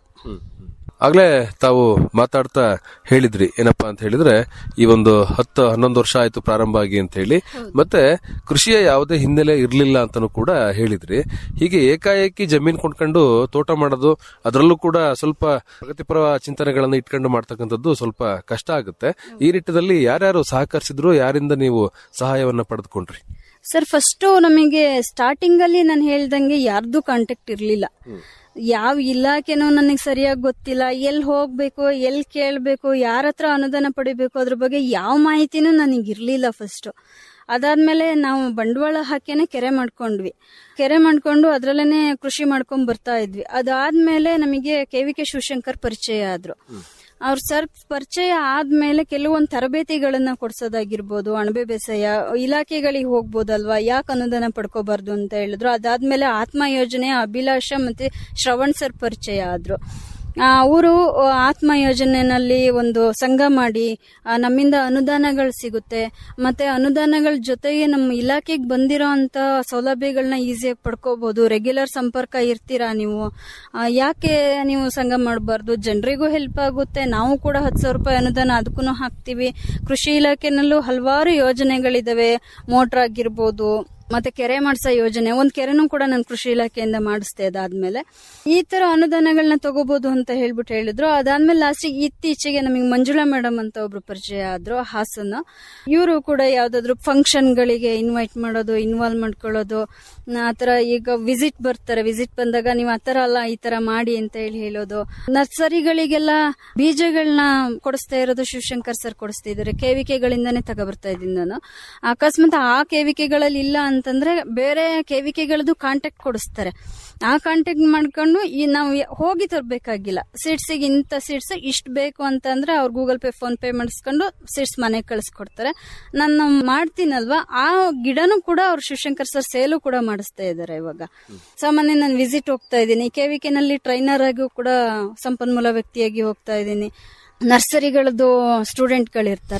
ಆಗ್ಲೇ ತಾವು ಮಾತಾಡ್ತಾ ಹೇಳಿದ್ರಿ ಏನಪ್ಪಾ ಅಂತ ಹೇಳಿದ್ರೆ ಈ ಒಂದು ಹತ್ತು ಹನ್ನೊಂದು ವರ್ಷ ಆಯ್ತು ಪ್ರಾರಂಭ ಆಗಿ ಅಂತ ಹೇಳಿ ಮತ್ತೆ ಕೃಷಿಯ ಯಾವುದೇ ಹಿನ್ನೆಲೆ ಇರ್ಲಿಲ್ಲ ಅಂತಾನು ಕೂಡ ಹೇಳಿದ್ರಿ ಹೀಗೆ ಏಕಾಏಕಿ ಜಮೀನ್ ಕೊಂಡ್ಕೊಂಡು ತೋಟ ಮಾಡೋದು ಅದರಲ್ಲೂ ಕೂಡ ಸ್ವಲ್ಪ ಪ್ರಗತಿಪರ ಚಿಂತನೆಗಳನ್ನ ಇಟ್ಕೊಂಡು ಮಾಡ್ತಕ್ಕಂಥದ್ದು ಸ್ವಲ್ಪ ಕಷ್ಟ ಆಗುತ್ತೆ ಈ ನಿಟ್ಟಿನಲ್ಲಿ ಯಾರ್ಯಾರು ಸಹಕರಿಸಿದ್ರು ಯಾರಿಂದ ನೀವು ಸಹಾಯವನ್ನ ಪಡೆದುಕೊಂಡ್ರಿ ಸರ್ ಫಸ್ಟ್ ನಮಗೆ ಸ್ಟಾರ್ಟಿಂಗ್ ಅಲ್ಲಿ ನಾನು ಹೇಳ್ದಂಗೆ ಯಾರ್ದು ಕಾಂಟ್ಯಾಕ್ಟ್ ಇರ್ಲಿಲ್ಲ ಯಾವ ಇಲಾಖೆನೂ ನನಗೆ ಸರಿಯಾಗಿ ಗೊತ್ತಿಲ್ಲ ಎಲ್ಲಿ ಹೋಗ್ಬೇಕು ಎಲ್ಲಿ ಕೇಳಬೇಕು ಯಾರ ಹತ್ರ ಅನುದಾನ ಪಡಿಬೇಕು ಅದ್ರ ಬಗ್ಗೆ ಯಾವ ಮಾಹಿತಿನೂ ನನಗೆ ಇರ್ಲಿಲ್ಲ ಫಸ್ಟ್ ಅದಾದ್ಮೇಲೆ ನಾವು ಬಂಡವಾಳ ಹಾಕೇನೆ ಕೆರೆ ಮಾಡ್ಕೊಂಡ್ವಿ ಕೆರೆ ಮಾಡ್ಕೊಂಡು ಅದ್ರಲ್ಲೇನೆ ಕೃಷಿ ಮಾಡ್ಕೊಂಡ್ ಬರ್ತಾ ಇದ್ವಿ ಅದಾದ್ಮೇಲೆ ನಮಗೆ ಕೆ ವಿ ಕೆ ಶಿವಶಂಕರ್ ಪರಿಚಯ ಆದ್ರು ಅವ್ರ ಸರ್ ಪರಿಚಯ ಆದ್ಮೇಲೆ ಕೆಲವೊಂದು ತರಬೇತಿಗಳನ್ನ ಕೊಡ್ಸೋದಾಗಿರ್ಬೋದು ಅಣಬೆ ಬೇಸಾಯ ಇಲಾಖೆಗಳಿಗೆ ಹೋಗ್ಬೋದಲ್ವಾ ಯಾಕೆ ಅನುದಾನ ಪಡ್ಕೋಬಾರ್ದು ಅಂತ ಹೇಳಿದ್ರು ಅದಾದ್ಮೇಲೆ ಆತ್ಮ ಯೋಜನೆ ಅಭಿಲಾಷ ಮತ್ತೆ ಶ್ರವಣ್ ಸರ್ ಪರಿಚಯ ಆದ್ರು ಅವರು ಆತ್ಮ ಯೋಜನೆನಲ್ಲಿ ಒಂದು ಸಂಘ ಮಾಡಿ ಆ, ನಮ್ಮಿಂದ ಅನುದಾನಗಳು ಸಿಗುತ್ತೆ ಮತ್ತೆ ಅನುದಾನಗಳ ಜೊತೆಗೆ ನಮ್ಮ ಇಲಾಖೆಗೆ ಬಂದಿರೋ ಅಂತ ಸೌಲಭ್ಯಗಳನ್ನ ಈಸಿಯಾಗಿ ಪಡ್ಕೋಬಹುದು ರೆಗ್ಯುಲರ್ ಸಂಪರ್ಕ ಇರ್ತೀರಾ ನೀವು ಆ, ಯಾಕೆ ನೀವು ಸಂಘ ಮಾಡಬಾರ್ದು ಜನರಿಗೂ ಹೆಲ್ಪ್ ಆಗುತ್ತೆ ನಾವು ಕೂಡ ಹತ್ತು ಸಾವಿರ ರೂಪಾಯಿ ಅನುದಾನ ಅದಕ್ಕೂ ಹಾಕ್ತಿವಿ ಕೃಷಿ ಇಲಾಖೆನಲ್ಲೂ ಹಲವಾರು ಯೋಜನೆಗಳಿದಾವೆ ಮೋಟ್ರ್ ಆಗಿರ್ಬೋದು ಮತ್ತೆ ಕೆರೆ ಮಾಡ್ಸೋ ಯೋಜನೆ ಒಂದ್ ಕೆರೆನೂ ಕೂಡ ನಾನು ಕೃಷಿ ಇಲಾಖೆಯಿಂದ ಮಾಡಿಸ್ತೆ ಅದಾದ್ಮೇಲೆ ಈ ತರ ಅನುದಾನಗಳನ್ನ ತಗೋಬಹುದು ಅಂತ ಹೇಳ್ಬಿಟ್ಟು ಹೇಳಿದ್ರು ಅದಾದ್ಮೇಲೆ ಲಾಸ್ಟ್ ಇತ್ತೀಚೆಗೆ ನಮಗೆ ಮಂಜುಳಾ ಮೇಡಮ್ ಅಂತ ಒಬ್ರು ಪರಿಚಯ ಆದ್ರು ಹಾಸನ ಇವರು ಕೂಡ ಯಾವ್ದಾದ್ರು ಫಂಕ್ಷನ್ ಗಳಿಗೆ ಇನ್ವೈಟ್ ಮಾಡೋದು ಇನ್ವಾಲ್ವ್ ಮಾಡ್ಕೊಳ್ಳೋದು ಆತರ ಈಗ ವಿಸಿಟ್ ಬರ್ತಾರೆ ವಿಸಿಟ್ ಬಂದಾಗ ನೀವು ಆತರ ಅಲ್ಲ ಈ ತರ ಮಾಡಿ ಅಂತ ಹೇಳಿ ಹೇಳೋದು ನರ್ಸರಿಗಳಿಗೆಲ್ಲ ಬೀಜಗಳನ್ನ ಕೊಡಿಸ್ತಾ ಇರೋದು ಶಿವಶಂಕರ್ ಸರ್ ಕೊಡಿಸ್ತಿದ್ದಾರೆ ಕೆವಿಕೆಗಳಿಂದಾನೇ ತಗೊಬರ್ತಾ ಇದ್ದೀನಿ ನಾನು ಅಕಸ್ಮಾತ್ ಆ ಕೆವಿಕೆಗಳಲ್ಲಿ ಇಲ್ಲ ಅಂತಂದ್ರೆ ಬೇರೆ ಕೆವಿಕೆಗಳದ್ದು ಕಾಂಟ್ಯಾಕ್ಟ್ ಕೊಡಿಸ್ತಾರೆ ಆ ಕಾಂಟ್ಯಾಕ್ಟ್ ಮಾಡ್ಕೊಂಡು ಈ ನಾವು ಯ- ಹೋಗಿ ತರಬೇಕಾಗಿಲ್ಲ ಸೀಟ್ಸಿಗೆ ಇಂಥ ಸೀಟ್ಸ್ ಇಷ್ಟು ಬೇಕು ಅಂತಂದ್ರೆ ಅವ್ರು ಗೂಗಲ್ ಪೇ ಫೋನ್ ಪೇ ಮಾಡಿಸ್ಕೊಂಡು ಸೀಟ್ಸ್ ಮನೆಗೆ ಕಳಿಸ್ಕೊಡ್ತಾರೆ ನಾನು ಮಾಡ್ತೀನಲ್ವಾ ಆ ಗಿಡನೂ ಕೂಡ ಅವ್ರು ಶಿವಶಂಕರ್ ಸರ್ ಸೇಲು ಕೂಡ ಮಾಡಿಸ್ತಾ ಇದ್ದಾರೆ ಇವಾಗ ಸಾಮಾನ್ಯ ನಾನು ವಿಸಿಟ್ ಹೋಗ್ತಾ ಇದ್ದೀನಿ ಕೆವಿಕೆ ನಲ್ಲಿ ಟ್ರೈನರ್ ಆಗಿ ಕೂಡ ಸಂಪನ್ಮೂಲ ವ್ಯಕ್ತಿಯಾಗಿ ಹೋಗ್ತಾ ಇದ್ದೀನಿ ನರ್ಸರಿಗಳದ್ದು ಸ್ಟೂಡೆಂಟ್ಗಳಿರ್ತಾರೆ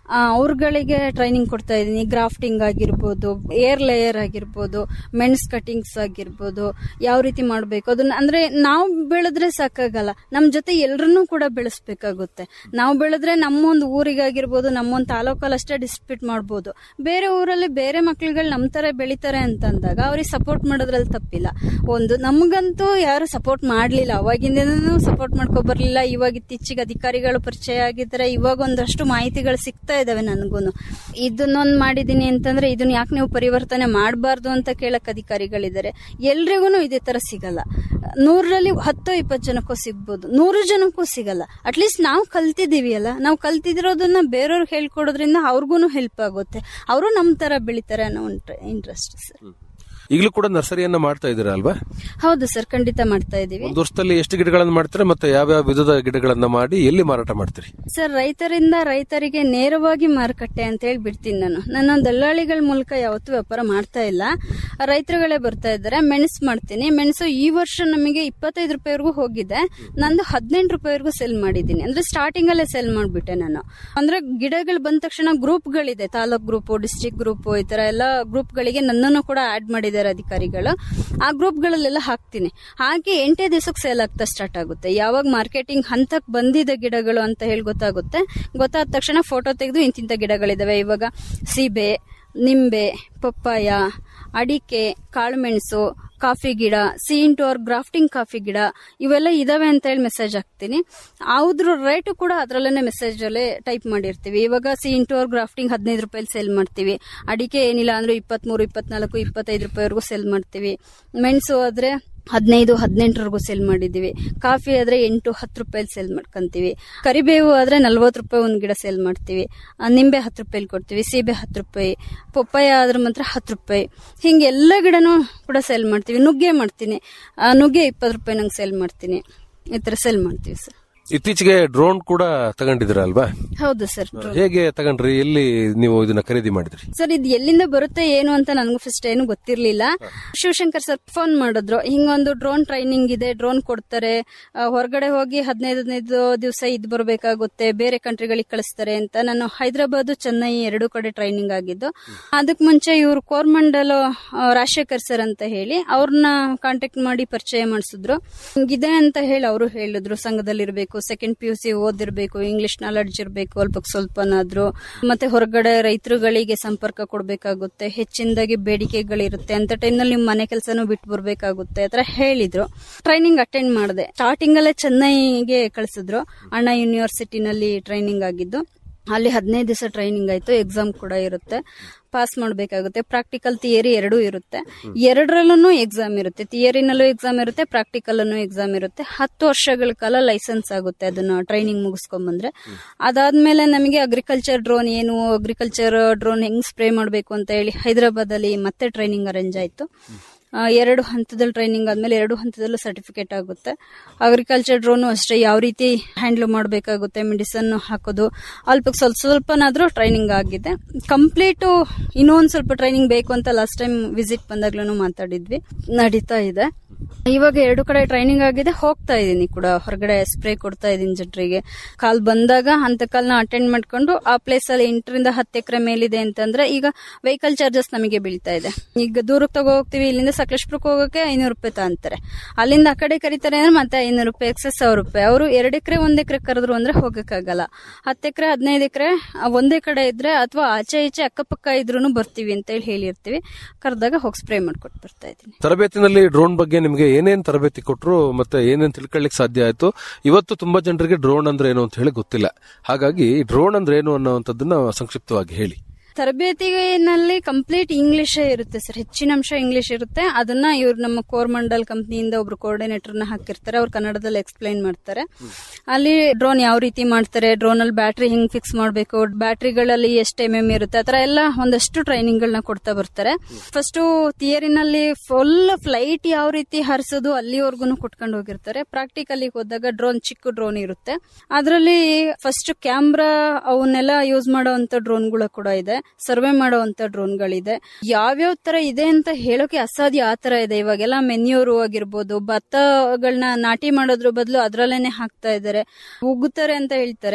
ಆ, ಅವ್ರುಗಳಿಗೆ ಟ್ರೈನಿಂಗ್ ಕೊಡ್ತಾ ಇದ್ದೀನಿ ಗ್ರಾಫ್ಟಿಂಗ್ ಆಗಿರ್ಬೋದು ಏರ್ ಲೇಯರ್ ಆಗಿರ್ಬೋದು ಮೆಣಸ್ ಕಟಿಂಗ್ಸ್ ಆಗಿರ್ಬೋದು ಯಾವ ರೀತಿ ಮಾಡಬೇಕು ಅದನ್ನ ಅಂದ್ರೆ ನಾವು ಬೆಳೆದ್ರೆ ಸಾಕಾಗಲ್ಲ ನಮ್ಮ ಜೊತೆ ಎಲ್ರನ್ನೂ ಕೂಡ ಬೆಳೆಸ್ಬೇಕಾಗುತ್ತೆ ನಾವು ಬೆಳೆದ್ರೆ ನಮ್ಮೊಂದು ಊರಿಗಾಗಿರ್ಬೋದು ನಮ್ಮೊಂದು ತಾಲೂಕಲ್ಲಿ ಅಷ್ಟೇ ಡಿಸ್ಪ್ಯೂಟ್ ಮಾಡ್ಬೋದು ಬೇರೆ ಊರಲ್ಲಿ ಬೇರೆ ಮಕ್ಳುಗಳು ನಮ್ಮ ತರ ಬೆಳಿತಾರೆ ಅಂತಂದಾಗ ಅವ್ರಿಗೆ ಸಪೋರ್ಟ್ ಮಾಡೋದ್ರಲ್ಲಿ ತಪ್ಪಿಲ್ಲ ಒಂದು ನಮಗಂತೂ ಯಾರು ಸಪೋರ್ಟ್ ಮಾಡ್ಲಿಲ್ಲ ಅವಾಗಿಂದನೂ ಸಪೋರ್ಟ್ ಮಾಡ್ಕೊ ಬರ್ಲಿಲ್ಲ ಇವಾಗ ಇತ್ತೀಚೆಗೆ ಅಧಿಕಾರಿಗಳು ಪರಿಚಯ ಆಗಿದ್ದಾರೆ ಇವಾಗ ಒಂದಷ್ಟು ಮಾಹಿತಿಗಳು ಸಿಗ್ತಾ ಇದಾವೆ ನನಗೂನು ಇದನ್ನೊಂದು ಮಾಡಿದೀನಿ ಅಂತಂದ್ರೆ ಇದನ್ನ ಯಾಕೆ ನೀವು ಪರಿವರ್ತನೆ ಮಾಡಬಾರ್ದು ಅಂತ ಕೇಳಕ್ ಅಧಿಕಾರಿಗಳಿದ್ದಾರೆ ಎಲ್ರಿಗೂ ಇದೇ ತರ ಸಿಗಲ್ಲ ನೂರರಲ್ಲಿ ಹತ್ತು ಇಪ್ಪತ್ತು ಜನಕ್ಕೂ ಸಿಗ್ಬೋದು ನೂರು ಜನಕ್ಕೂ ಸಿಗಲ್ಲ ಅಟ್ಲೀಸ್ಟ್ ನಾವು ಕಲ್ತಿದೀವಿ ಅಲ್ಲ ನಾವು ಕಲ್ತಿದಿರೋದನ್ನ ಬೇರೆಯವ್ರಿಗೆ ಹೇಳ್ಕೊಡೋದ್ರಿಂದ ಅವ್ರಿಗೂ ಹೆಲ್ಪ್ ಆಗುತ್ತೆ ಅವರು ನಮ್ಮ ತರ ಬೆಳಿತಾರೆ ಅನ್ನೋ ಒಂದು ಇಂಟ್ರೆಸ್ಟ್ ಸರ್ ಈಗಲೂ ಕೂಡ ನರ್ಸರಿಯನ್ನ ಮಾಡ್ತಾ ಇದ್ದೀರಾ ಅಲ್ವಾ ಹೌದು ಸರ್ ಖಂಡಿತ ಮಾಡ್ತಾ ಇದೀವಿ ಒಂದು ವರ್ಷದಲ್ಲಿ ಎಷ್ಟು ಗಿಡಗಳನ್ನ ಮಾಡ್ತೀರಾ ಮತ್ತೆ ಯಾವ್ಯಾವ ವಿಧದ ಗಿಡಗಳನ್ನ ಮಾಡಿ ಎಲ್ಲಿ ಮಾರಾಟ ಮಾಡ್ತೀರಿ ಸರ್ ರೈತರಿಂದ ರೈತರಿಗೆ ನೇರವಾಗಿ ಮಾರುಕಟ್ಟೆ ಅಂತ ಹೇಳಿ ಬಿಡ್ತೀನಿ ನಾನು ನನ್ನ ದಲ್ಲಾಳಿಗಳ ಮೂಲಕ ಯಾವತ್ತೂ ವ್ಯಾಪಾರ ಮಾಡ್ತಾ ಇಲ್ಲ ರೈತರುಗಳೇ ಬರ್ತಾ ಇದ್ದಾರೆ ಮೆಣಸು ಮಾಡ್ತೀನಿ ಮೆಣಸು ಈ ವರ್ಷ ನಮಗೆ ಇಪ್ಪತ್ತೈದು ರೂಪಾಯಿವರೆಗೂ ಹೋಗಿದೆ ನಂದು ಹದಿನೆಂಟು ರೂಪಾಯಿವರೆಗೂ ಸೆಲ್ ಮಾಡಿದ್ದೀನಿ ಅಂದ್ರೆ ಸ್ಟಾರ್ಟಿಂಗ್ ಅಲ್ಲೇ ಸೆಲ್ ಮಾಡ್ಬಿಟ್ಟೆ ನಾನು ಅಂದ್ರೆ ಗಿಡಗಳು ಬಂದ ತಕ್ಷಣ ಗ್ರೂಪ್ಗಳಿದೆ ತಾಲೂಕ್ ಗ್ರೂಪ್ ಡಿಸ್ಟ್ರಿಕ್ಟ್ ಗ್ರೂಪ್ ಈ ತರ ಎಲ್ಲ ಗ್ರೂಪ್ಗಳಿಗೆ ನನ್ನನ್ನು ಕೂಡ ಆಡ್ ಮಾಡಿದ್ದಾರೆ ಅಧಿಕಾರಿಗಳು ಆ ಗ್ರೂಪ್ಗಳಲ್ಲೆಲ್ಲ ಹಾಕ್ತೀನಿ ಹಾಗೆ ಎಂಟೇ ದಿವಸಕ್ಕೆ ಸೇಲ್ ಆಗ್ತಾ ಸ್ಟಾರ್ಟ್ ಆಗುತ್ತೆ ಯಾವಾಗ ಮಾರ್ಕೆಟಿಂಗ್ ಹಂತಕ್ಕೆ ಬಂದಿದೆ ಗಿಡಗಳು ಅಂತ ಹೇಳಿ ಗೊತ್ತಾಗುತ್ತೆ ಗೊತ್ತಾದ ತಕ್ಷಣ ಫೋಟೋ ತೆಗೆದು ಇಂತಿಂತ ಗಿಡಗಳಿದಾವೆ ಇವಾಗ ಸೀಬೆ ನಿಂಬೆ ಪಪ್ಪಾಯ ಅಡಿಕೆ ಕಾಳುಮೆಣಸು ಕಾಫಿ ಗಿಡ ಸಿ ಇಂಟು ಅವ್ರ ಗ್ರಾಫ್ಟಿಂಗ್ ಕಾಫಿ ಗಿಡ ಇವೆಲ್ಲ ಇದಾವೆ ಅಂತ ಹೇಳಿ ಮೆಸೇಜ್ ಹಾಕ್ತೀನಿ ಅದ್ರ ರೇಟು ಕೂಡ ಅದರಲ್ಲೇ ಮೆಸೇಜ್ ಅಲ್ಲೇ ಟೈಪ್ ಮಾಡಿರ್ತೀವಿ ಇವಾಗ ಸಿ ಇಂಟು ಅವ್ರ ಗ್ರಾಫ್ಟಿಂಗ್ ಹದಿನೈದು ರೂಪಾಯಿ ಸೇಲ್ ಮಾಡ್ತೀವಿ ಅಡಿಕೆ ಏನಿಲ್ಲ ಅಂದ್ರೆ ಇಪ್ಪತ್ಮೂರು ಇಪ್ಪತ್ನಾಲ್ಕು ಇಪ್ಪತ್ತೈದು ರೂಪಾಯಿವರೆಗೂ ಸೇಲ್ ಮಾಡ್ತೀವಿ ಮೆಣಸು ಆದ್ರೆ ಹದಿನೈದು ಹದಿನೆಂಟರವರೆಗೂ ಸೇಲ್ ಮಾಡಿದೀವಿ ಕಾಫಿ ಆದ್ರೆ ಎಂಟು ಹತ್ತು ರೂಪಾಯಿ ಸೇಲ್ ಮಾಡ್ಕೊಂತೀವಿ ಕರಿಬೇವು ಆದ್ರೆ ನಲ್ವತ್ತು ರೂಪಾಯಿ ಒಂದು ಗಿಡ ಸೇಲ್ ಮಾಡ್ತೀವಿ ಆ, ನಿಂಬೆ ಹತ್ತು ರೂಪಾಯಿ ಕೊಡ್ತೀವಿ ಸೀಬೆ ಹತ್ತು ರೂಪಾಯಿ ಪಪ್ಪಾಯ ಆದ್ರೆ ಮಾತ್ರ ಹತ್ತು ರೂಪಾಯಿ ಹಿಂಗೆ ಎಲ್ಲ ಗಿಡನೂ ಕೂಡ ಸೇಲ್ ಮಾಡ್ತೀವಿ ನುಗ್ಗೆ ಮಾಡ್ತೀನಿ ಆ, ನುಗ್ಗೆ ಇಪ್ಪತ್ತು ರೂಪಾಯಿ ನಂಗೆ ಸೇಲ್ ಮಾಡ್ತೀನಿ ಈ ತರ ಸೇಲ್ ಮಾಡ್ತೀವಿ ಸರ್ ಇತ್ತೀಚೆಗೆ ಡ್ರೋನ್ ಕೂಡ ತಗೊಂಡಿದ್ದೀರಾ ಅಲ್ವಾ ಹೌದು ಸರ್ ಹೇಗೆ ತಗೊಂಡ್ರಿ ಎಲ್ಲಿ ನೀವು ಇದನ್ನ ಖರೀದಿ ಮಾಡಿದ್ರಿ ಸರ್ ಇದು ಎಲ್ಲಿಂದ ಬರುತ್ತೆ ಏನು ಅಂತ ನನಗೂ ಫಸ್ಟ್ ಏನು ಗೊತ್ತಿರ್ಲಿಲ್ಲ ಶಿವಶಂಕರ್ ಸರ್ ಫೋನ್ ಮಾಡಿದ್ರು ಹಿಂಗೊಂದು ಡ್ರೋನ್ ಟ್ರೈನಿಂಗ್ ಇದೆ ಡ್ರೋನ್ ಕೊಡ್ತಾರೆ ಆ, ಹೊರಗಡೆ ಹೋಗಿ ಹದಿನೈದು ಹದಿನೈದು ದಿವಸ ಇದ್ ಬರಬೇಕಾಗುತ್ತೆ ಬೇರೆ ಕಂಟ್ರಿಗಳಿಗೆ ಕಳಿಸ್ತಾರೆ ಅಂತ ನಾನು ಹೈದರಾಬಾದ್ ಚೆನ್ನೈ ಎರಡು ಕಡೆ ಟ್ರೈನಿಂಗ್ ಆಗಿದ್ದು ಅದಕ್ ಮುಂಚೆ ಇವ್ರು ಕೋರ್ಮಂಡಲ್ ಆ, ರಾಜಶೇಖರ್ ಸರ್ ಅಂತ ಹೇಳಿ ಅವ್ರನ್ನ ಕಾಂಟ್ಯಾಕ್ಟ್ ಮಾಡಿ ಪರಿಚಯ ಮಾಡಿಸಿದ್ರು ಇದೆ ಅಂತ ಹೇಳಿ ಅವರು ಹೇಳಿದ್ರು ಸಂಘದಲ್ಲಿರ್ಬೇಕು ಸೆಕೆಂಡ್ ಪಿ ಯು ಸಿ ಓದಿರ್ಬೇಕು ಇಂಗ್ಲಿಷ್ ನಾಲೆಡ್ಜ್ ಇರಬೇಕು ಅಲ್ಪ ಸ್ವಲ್ಪನಾದ್ರೂ ಮತ್ತೆ ಹೊರಗಡೆ ರೈತರುಗಳಿಗೆ ಸಂಪರ್ಕ ಕೊಡಬೇಕಾಗುತ್ತೆ ಹೆಚ್ಚಿನದಾಗಿ ಬೇಡಿಕೆಗಳಿರುತ್ತೆ ಅಂತ ಟೈಮ್ನಲ್ಲಿ ನಿಮ್ಮ ಮನೆ ಕೆಲಸನೂ ಬಿಟ್ಟು ಬರ್ಬೇಕಾಗುತ್ತೆ ಆತರ ಹೇಳಿದ್ರು ಟ್ರೈನಿಂಗ್ ಅಟೆಂಡ್ ಮಾಡಿದೆ ಸ್ಟಾರ್ಟಿಂಗ್ ಅಲ್ಲೇ ಚೆನ್ನೈಗೆ ಕಳಿಸಿದ್ರು ಅಣ್ಣಾ ಯೂನಿವರ್ಸಿಟಿನಲ್ಲಿ ಟ್ರೈನಿಂಗ್ ಆಗಿದ್ದು ಅಲ್ಲಿ ಹದಿನೈದು ದಿವಸ ಟ್ರೈನಿಂಗ್ ಆಯ್ತು ಎಕ್ಸಾಮ್ ಕೂಡ ಇರುತ್ತೆ ಪಾಸ್ ಮಾಡಬೇಕಾಗುತ್ತೆ ಪ್ರಾಕ್ಟಿಕಲ್ ಥಿಯರಿ ಎರಡೂ ಇರುತ್ತೆ ಎರಡರಲ್ಲೂ ಎಕ್ಸಾಮ್ ಇರುತ್ತೆ ಥಿಯರಿನಲ್ಲೂ ಎಕ್ಸಾಮ್ ಇರುತ್ತೆ ಪ್ರಾಕ್ಟಿಕಲ್ಲೂ ಎಕ್ಸಾಮ್ ಇರುತ್ತೆ ಹತ್ತು ವರ್ಷಗಳ ಕಾಲ ಲೈಸೆನ್ಸ್ ಆಗುತ್ತೆ ಅದನ್ನ ಟ್ರೈನಿಂಗ್ ಮುಗಿಸ್ಕೊಂಬಂದ್ರೆ ಅದಾದ್ಮೇಲೆ ನಮಗೆ ಅಗ್ರಿಕಲ್ಚರ್ ಡ್ರೋನ್ ಏನು ಅಗ್ರಿಕಲ್ಚರ್ ಡ್ರೋನ್ ಹೆಂಗ್ ಸ್ಪ್ರೇ ಮಾಡಬೇಕು ಅಂತ ಹೇಳಿ ಹೈದರಾಬಾದ್ ಅಲ್ಲಿ ಮತ್ತೆ ಟ್ರೈನಿಂಗ್ ಅರೇಂಜ್ ಆಯ್ತು ಆ, ಎರಡು ಹಂತದಲ್ಲಿ ಟ್ರೈನಿಂಗ್ ಆದ್ಮೇಲೆ ಎರಡು ಹಂತದಲ್ಲೂ ಸರ್ಟಿಫಿಕೇಟ್ ಆಗುತ್ತೆ ಅಗ್ರಿಕಲ್ಚರ್ ಡ್ರೋನು ಅಷ್ಟೇ ಯಾವ ರೀತಿ ಹ್ಯಾಂಡಲ್ ಮಾಡಬೇಕಾಗುತ್ತೆ ಮೆಡಿಸನ್ ಹಾಕೋದು ಅಲ್ಪ ಸ್ವಲ್ಪ ಸ್ವಲ್ಪನಾದ್ರೂ ಟ್ರೈನಿಂಗ್ ಆಗಿದೆ ಕಂಪ್ಲೀಟು ಇನ್ನೊಂದ್ ಸ್ವಲ್ಪ ಟ್ರೈನಿಂಗ್ ಬೇಕು ಅಂತ ಲಾಸ್ಟ್ ಟೈಮ್ ವಿಸಿಟ್ ಬಂದಾಗ್ಲೂ ಮಾತಾಡಿದ್ವಿ ನಡೀತಾ ಇದೆ ಇವಾಗ ಎರಡು ಕಡೆ ಟ್ರೈನಿಂಗ್ ಆಗಿದೆ ಹೋಗ್ತಾ ಇದೀನಿ ಕೂಡ ಹೊರಗಡೆ ಸ್ಪ್ರೇ ಕೊಡ್ತಾ ಇದೀನಿ ಜನರಿಗೆ ಕಾಲ್ ಬಂದಾಗ ಅಂತ ಕಾಲ್ನ ಅಟೆಂಡ್ ಮಾಡ್ಕೊಂಡು ಆ ಪ್ಲೇಸ್ ಅಲ್ಲಿ ಎಂಟರಿಂದ ಹತ್ತು ಎಕರೆ ಮೇಲಿದೆ ಅಂತಂದ್ರೆ ಈಗ ವೆಹಿಕಲ್ ಚಾರ್ಜಸ್ ನಮಗೆ ಬೀಳ್ತಾ ಇದೆ ಈಗ ದೂರಕ್ಕೆ ತಗೋ ಹೋಗ್ತೀವಿ ಇಲ್ಲಿಂದ ಸಕಲೇಶ್ಪುರಕ್ಕೆ ಹೋಗೋಕೆ ಐನೂರು ರೂಪಾಯಿ ತಗೊಂತಾರೆ ಅಲ್ಲಿಂದ ಆ ಕಡೆ ಕರೀತಾರೆ ಅಂದ್ರೆ ಮತ್ತೆ ಐನೂರು ರೂಪಾಯಿ ಎಕ್ಸಸ್ ಸಾವಿರ ರೂಪಾಯಿ ಅವರು ಎರಡು ಎಕರೆ ಒಂದ್ ಎಕರೆ ಕರೆದ್ರು ಅಂದ್ರೆ ಹೋಗಕ್ಕಾಗಲ್ಲ ಹತ್ತು ಎಕರೆ ಹದಿನೈದು ಎಕರೆ ಒಂದೇ ಕಡೆ ಇದ್ರೆ ಅಥವಾ ಆಚೆ ಈಚೆ ಅಕ್ಕಪಕ್ಕ ಇದ್ರೂ ಬರ್ತೀವಿ ಅಂತ ಹೇಳಿ ಹೇಳಿರ್ತೀವಿ ಕರೆದಾಗ ಹೋಗಿ ಸ್ಪ್ರೇ ಮಾಡ್ಕೊಟ್ಟು ಬರ್ತಾ ಇದ್ದೀನಿ ತರಬೇತಿನಲ್ಲಿ ಡ್ರೋನ್ ಬಗ್ಗೆ ನಿಮಗೆ ಏನೇನ್ ತರಬೇತಿ ಕೊಟ್ರು ಮತ್ತೆ ಏನೇನ್ ತಿಳ್ಕೊಳ್ಳಿಕ್ ಸಾಧ್ಯ ಆಯ್ತು ಇವತ್ತು ತುಂಬಾ ಜನರಿಗೆ ಡ್ರೋನ್ ಅಂದ್ರೆ ಏನು ಅಂತ ಹೇಳಿ ಗೊತ್ತಿಲ್ಲ ಹಾಗಾಗಿ ಡ್ರೋನ್ ಅಂದ್ರೆ ಏನು ಅನ್ನೋಂಥದ್ದನ್ನ ಸಂಕ್ಷಿಪ್ತವಾಗಿ ಹೇಳಿ ತರಬೇತಿನಲ್ಲಿ ಕಂಪ್ಲೀಟ್ ಇಂಗ್ಲಿಷೇ ಇರುತ್ತೆ ಸರ್ ಹೆಚ್ಚಿನ ಅಂಶ ಇಂಗ್ಲಿಷ್ ಇರುತ್ತೆ ಅದನ್ನ ಇವ್ರು ನಮ್ಮ ಕೋರ್ಮಂಡಲ್ ಕಂಪ್ನಿಯಿಂದ ಒಬ್ರು ಕೋರ್ಡಿನೇಟರ್ನ ಹಾಕಿರ್ತಾರೆ ಅವ್ರು ಕನ್ನಡದಲ್ಲಿ ಎಕ್ಸ್ಪ್ಲೈನ್ ಮಾಡ್ತಾರೆ ಅಲ್ಲಿ ಡ್ರೋನ್ ಯಾವ ರೀತಿ ಮಾಡ್ತಾರೆ ಡ್ರೋನ್ ಅಲ್ಲಿ ಬ್ಯಾಟ್ರಿ ಹಿಂಗ್ ಫಿಕ್ಸ್ ಮಾಡಬೇಕು ಬ್ಯಾಟ್ರಿಗಳಲ್ಲಿ ಎಷ್ಟು ಎಂ ಎಂ ಇರುತ್ತೆ ಆತರ ಎಲ್ಲ ಒಂದಷ್ಟು ಟ್ರೈನಿಂಗ್ ಗಳನ್ನ ಕೊಡ್ತಾ ಬರ್ತಾರೆ ಫಸ್ಟ್ ಥಿಯರಿನಲ್ಲಿ ಫುಲ್ ಫ್ಲೈಟ್ ಯಾವ ರೀತಿ ಹಾರಿಸೋದು ಅಲ್ಲಿವರೆಗೂ ಕೊಟ್ಕೊಂಡು ಹೋಗಿರ್ತಾರೆ ಪ್ರಾಕ್ಟಿಕಲಿ ಹೋದಾಗ ಡ್ರೋನ್ ಚಿಕ್ಕ ಡ್ರೋನ್ ಇರುತ್ತೆ ಅದರಲ್ಲಿ ಫಸ್ಟ್ ಕ್ಯಾಮ್ರಾ ಅವನ್ನೆಲ್ಲ ಯೂಸ್ ಮಾಡುವಂತ ಡ್ರೋನ್ಗಳು ಕೂಡ ಇದೆ ಸರ್ವೆ ಮಾಡುವಂತ ಡ್ರೋನ್ಗಳಿದೆ ಯಾವ್ಯಾವ ತರ ಇದೆ ಅಂತ ಹೇಳೋಕೆ ಅಸಾಧ್ಯ ಆ ತರ ಇದೆ ಇವಾಗೆಲ್ಲ ಮೆನ್ಯೂರು ಆಗಿರ್ಬೋದು ಭತ್ತಗಳನ್ನ ನಾಟಿ ಮಾಡೋದ್ರ ಬದಲು ಅದ್ರಲ್ಲೇನೆ ಹಾಕ್ತಾ ಇದ್ದಾರೆ ಉಗುತ್ತಾರೆ ಅಂತ ಹೇಳ್ತಾರೆ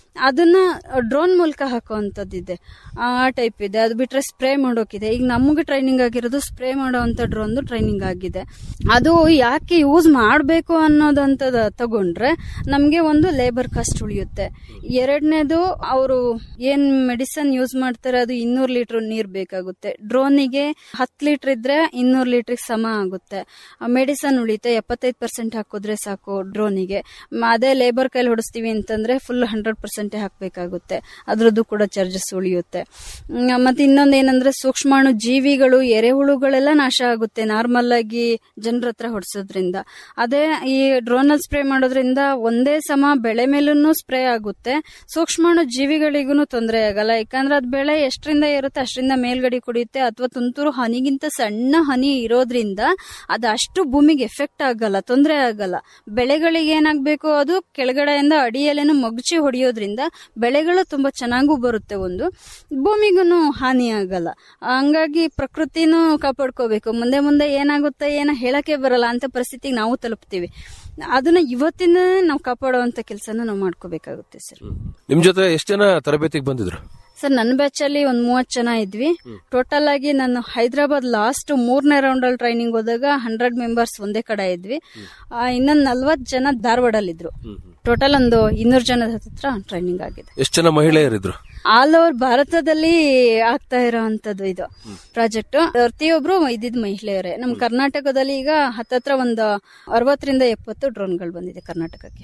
ಅದನ್ನ ಡ್ರೋನ್ ಮೂಲಕ ಹಾಕುವಂಥದ್ದಿದೆ ಆ ಟೈಪ್ ಇದೆ ಅದು ಬಿಟ್ರೆ ಸ್ಪ್ರೇ ಮಾಡೋಕಿದೆ ಈಗ ನಮಗೆ ಟ್ರೈನಿಂಗ್ ಆಗಿರೋದು ಸ್ಪ್ರೇ ಮಾಡೋವಂಥ ಡ್ರೋನ್ ಟ್ರೈನಿಂಗ್ ಆಗಿದೆ ಅದು ಯಾಕೆ ಯೂಸ್ ಮಾಡಬೇಕು ಅನ್ನೋದಂತದ ತಗೊಂಡ್ರೆ ನಮಗೆ ಒಂದು ಲೇಬರ್ ಕಾಸ್ಟ್ ಉಳಿಯುತ್ತೆ ಎರಡನೇದು ಅವರು ಏನ್ ಮೆಡಿಸನ್ ಯೂಸ್ ಮಾಡ್ತಾರೆ ಅದು ಇನ್ನೂರು ಲೀಟರ್ ನೀರ್ ಬೇಕಾಗುತ್ತೆ ಡ್ರೋನಿಗೆ ಹತ್ತು ಲೀಟರ್ ಇದ್ರೆ ಇನ್ನೂರು ಲೀಟರ್ ಸಮ ಆಗುತ್ತೆ ಮೆಡಿಸನ್ ಉಳಿತೆ ಎಪ್ಪತ್ತೈದು ಪರ್ಸೆಂಟ್ ಹಾಕಿದ್ರೆ ಸಾಕು ಡ್ರೋನಿಗೆ ಅದೇ ಲೇಬರ್ ಕೈಲಿ ಹೊಡಿಸ್ತೀವಿ ಅಂತಂದ್ರೆ ಫುಲ್ ಹಂಡ್ರೆಡ್ ಪರ್ಸೆಂಟ್ ಹಾಕ್ಬೇಕಾಗುತ್ತೆ ಅದ್ರದ್ದು ಕೂಡ ಚಾರ್ಜಸ್ ಉಳಿಯುತ್ತೆ ಮ್, ಮತ್ತೆ ಇನ್ನೊಂದು ಏನಂದ್ರೆ ಸೂಕ್ಷ್ಮಾಣು ಜೀವಿಗಳು ಎರೆಹುಳುಗಳೆಲ್ಲ ನಾಶ ಆಗುತ್ತೆ ನಾರ್ಮಲ್ ಆಗಿ ಜನರ ಹತ್ರ ಹೊಡ್ಸೋದ್ರಿಂದ ಅದೇ ಈ ಡ್ರೋನಲ್ಲಿ ಸ್ಪ್ರೇ ಮಾಡೋದ್ರಿಂದ ಒಂದೇ ಸಮ ಬೆಳೆ ಮೇಲೂ ಸ್ಪ್ರೇ ಆಗುತ್ತೆ ಸೂಕ್ಷ್ಮಾಣು ಜೀವಿಗಳಿಗೂ ತೊಂದರೆ ಆಗಲ್ಲ ಯಾಕಂದ್ರೆ ಅದು ಬೆಳೆ ಎಷ್ಟರಿಂದ ಇರುತ್ತೆ ಅಷ್ಟರಿಂದ ಮೇಲ್ಗಡೆ ಕುಡಿಯುತ್ತೆ ಅಥವಾ ತುಂತುರು ಹನಿಗಿಂತ ಸಣ್ಣ ಹನಿ ಇರೋದ್ರಿಂದ ಅದು ಅಷ್ಟು ಭೂಮಿಗೆ ಎಫೆಕ್ಟ್ ಆಗಲ್ಲ ತೊಂದರೆ ಆಗಲ್ಲ ಬೆಳೆಗಳಿಗೆ ಏನಾಗಬೇಕು ಅದು ಕೆಳಗಡೆಯಿಂದ ಅಡಿಯಲ್ಲೇನು ಮಗುಚಿ ಹೊಡೆಯೋದ್ರಿಂದ ಬೆಳೆಗಳು ತುಂಬಾ ಚೆನ್ನಾಗೂ ಬರುತ್ತೆ ಒಂದು ಭೂಮಿಗೂ ಹಾನಿ ಆಗಲ್ಲ ಹಂಗಾಗಿ ಪ್ರಕೃತಿನೂ ಕಾಪಾಡ್ಕೋಬೇಕು ಮುಂದೆ ಮುಂದೆ ಏನಾಗುತ್ತೆ ಏನೋ ಹೇಳಕ್ಕೆ ಬರಲ್ಲ ಅಂತ ಪರಿಸ್ಥಿತಿಗೆ ನಾವು ತಲುಪ್ತೀವಿ ಅದನ್ನ ಇವತ್ತಿನ ನಾವು ಕಾಪಾಡುವಂತ ಕೆಲಸನ ನಾವು ಮಾಡ್ಕೋಬೇಕಾಗುತ್ತೆ ಸರ್ ನಿಮ್ ಜೊತೆ ಎಷ್ಟು ಜನ ತರಬೇತಿಗೆ ಬಂದಿದ್ರು ಸರ್ ನನ್ನ ಬ್ಯಾಚ್ ಅಲ್ಲಿ ಒಂದ್ ಮೂವತ್ ಜನ ಇದ್ವಿ ಟೋಟಲ್ ಆಗಿ ನಾನು ಹೈದರಾಬಾದ್ ಲಾಸ್ಟ್ ಮೂರನೇ ರೌಂಡ್ ಅಲ್ಲಿ ಟ್ರೈನಿಂಗ್ ಹೋದಾಗ ಹಂಡ್ರೆಡ್ ಮೆಂಬರ್ಸ್ ಒಂದೇ ಕಡೆ ಇದ್ವಿ ಆ, ಇನ್ನೊಂದ್ ನಲ್ವತ್ ಜನ ಧಾರವಾಡಲ್ಲಿ ಇದ್ರು ಟೋಟಲ್ ಒಂದು ಇನ್ನೂರು ಜನದ ಹತ್ರ ಟ್ರೈನಿಂಗ್ ಆಗಿದೆ ಎಷ್ಟು ಜನ ಮಹಿಳೆಯರಿದ್ರು ಆಲ್ ಓವರ್ ಭಾರತದಲ್ಲಿ ಆಗ್ತಾ ಇರೋವಂಥದ್ದು ಇದು ಪ್ರಾಜೆಕ್ಟ್ ಪ್ರತಿಯೊಬ್ರು ಇದ್ದಿದ್ ಮಹಿಳೆಯರೇ ನಮ್ಮ ಕರ್ನಾಟಕದಲ್ಲಿ ಈಗ ಹತ್ತತ್ರ ಒಂದು ಅರವತ್ತರಿಂದ ಎಪ್ಪತ್ತು ಡ್ರೋನ್ಗಳು ಬಂದಿದೆ ಕರ್ನಾಟಕಕ್ಕೆ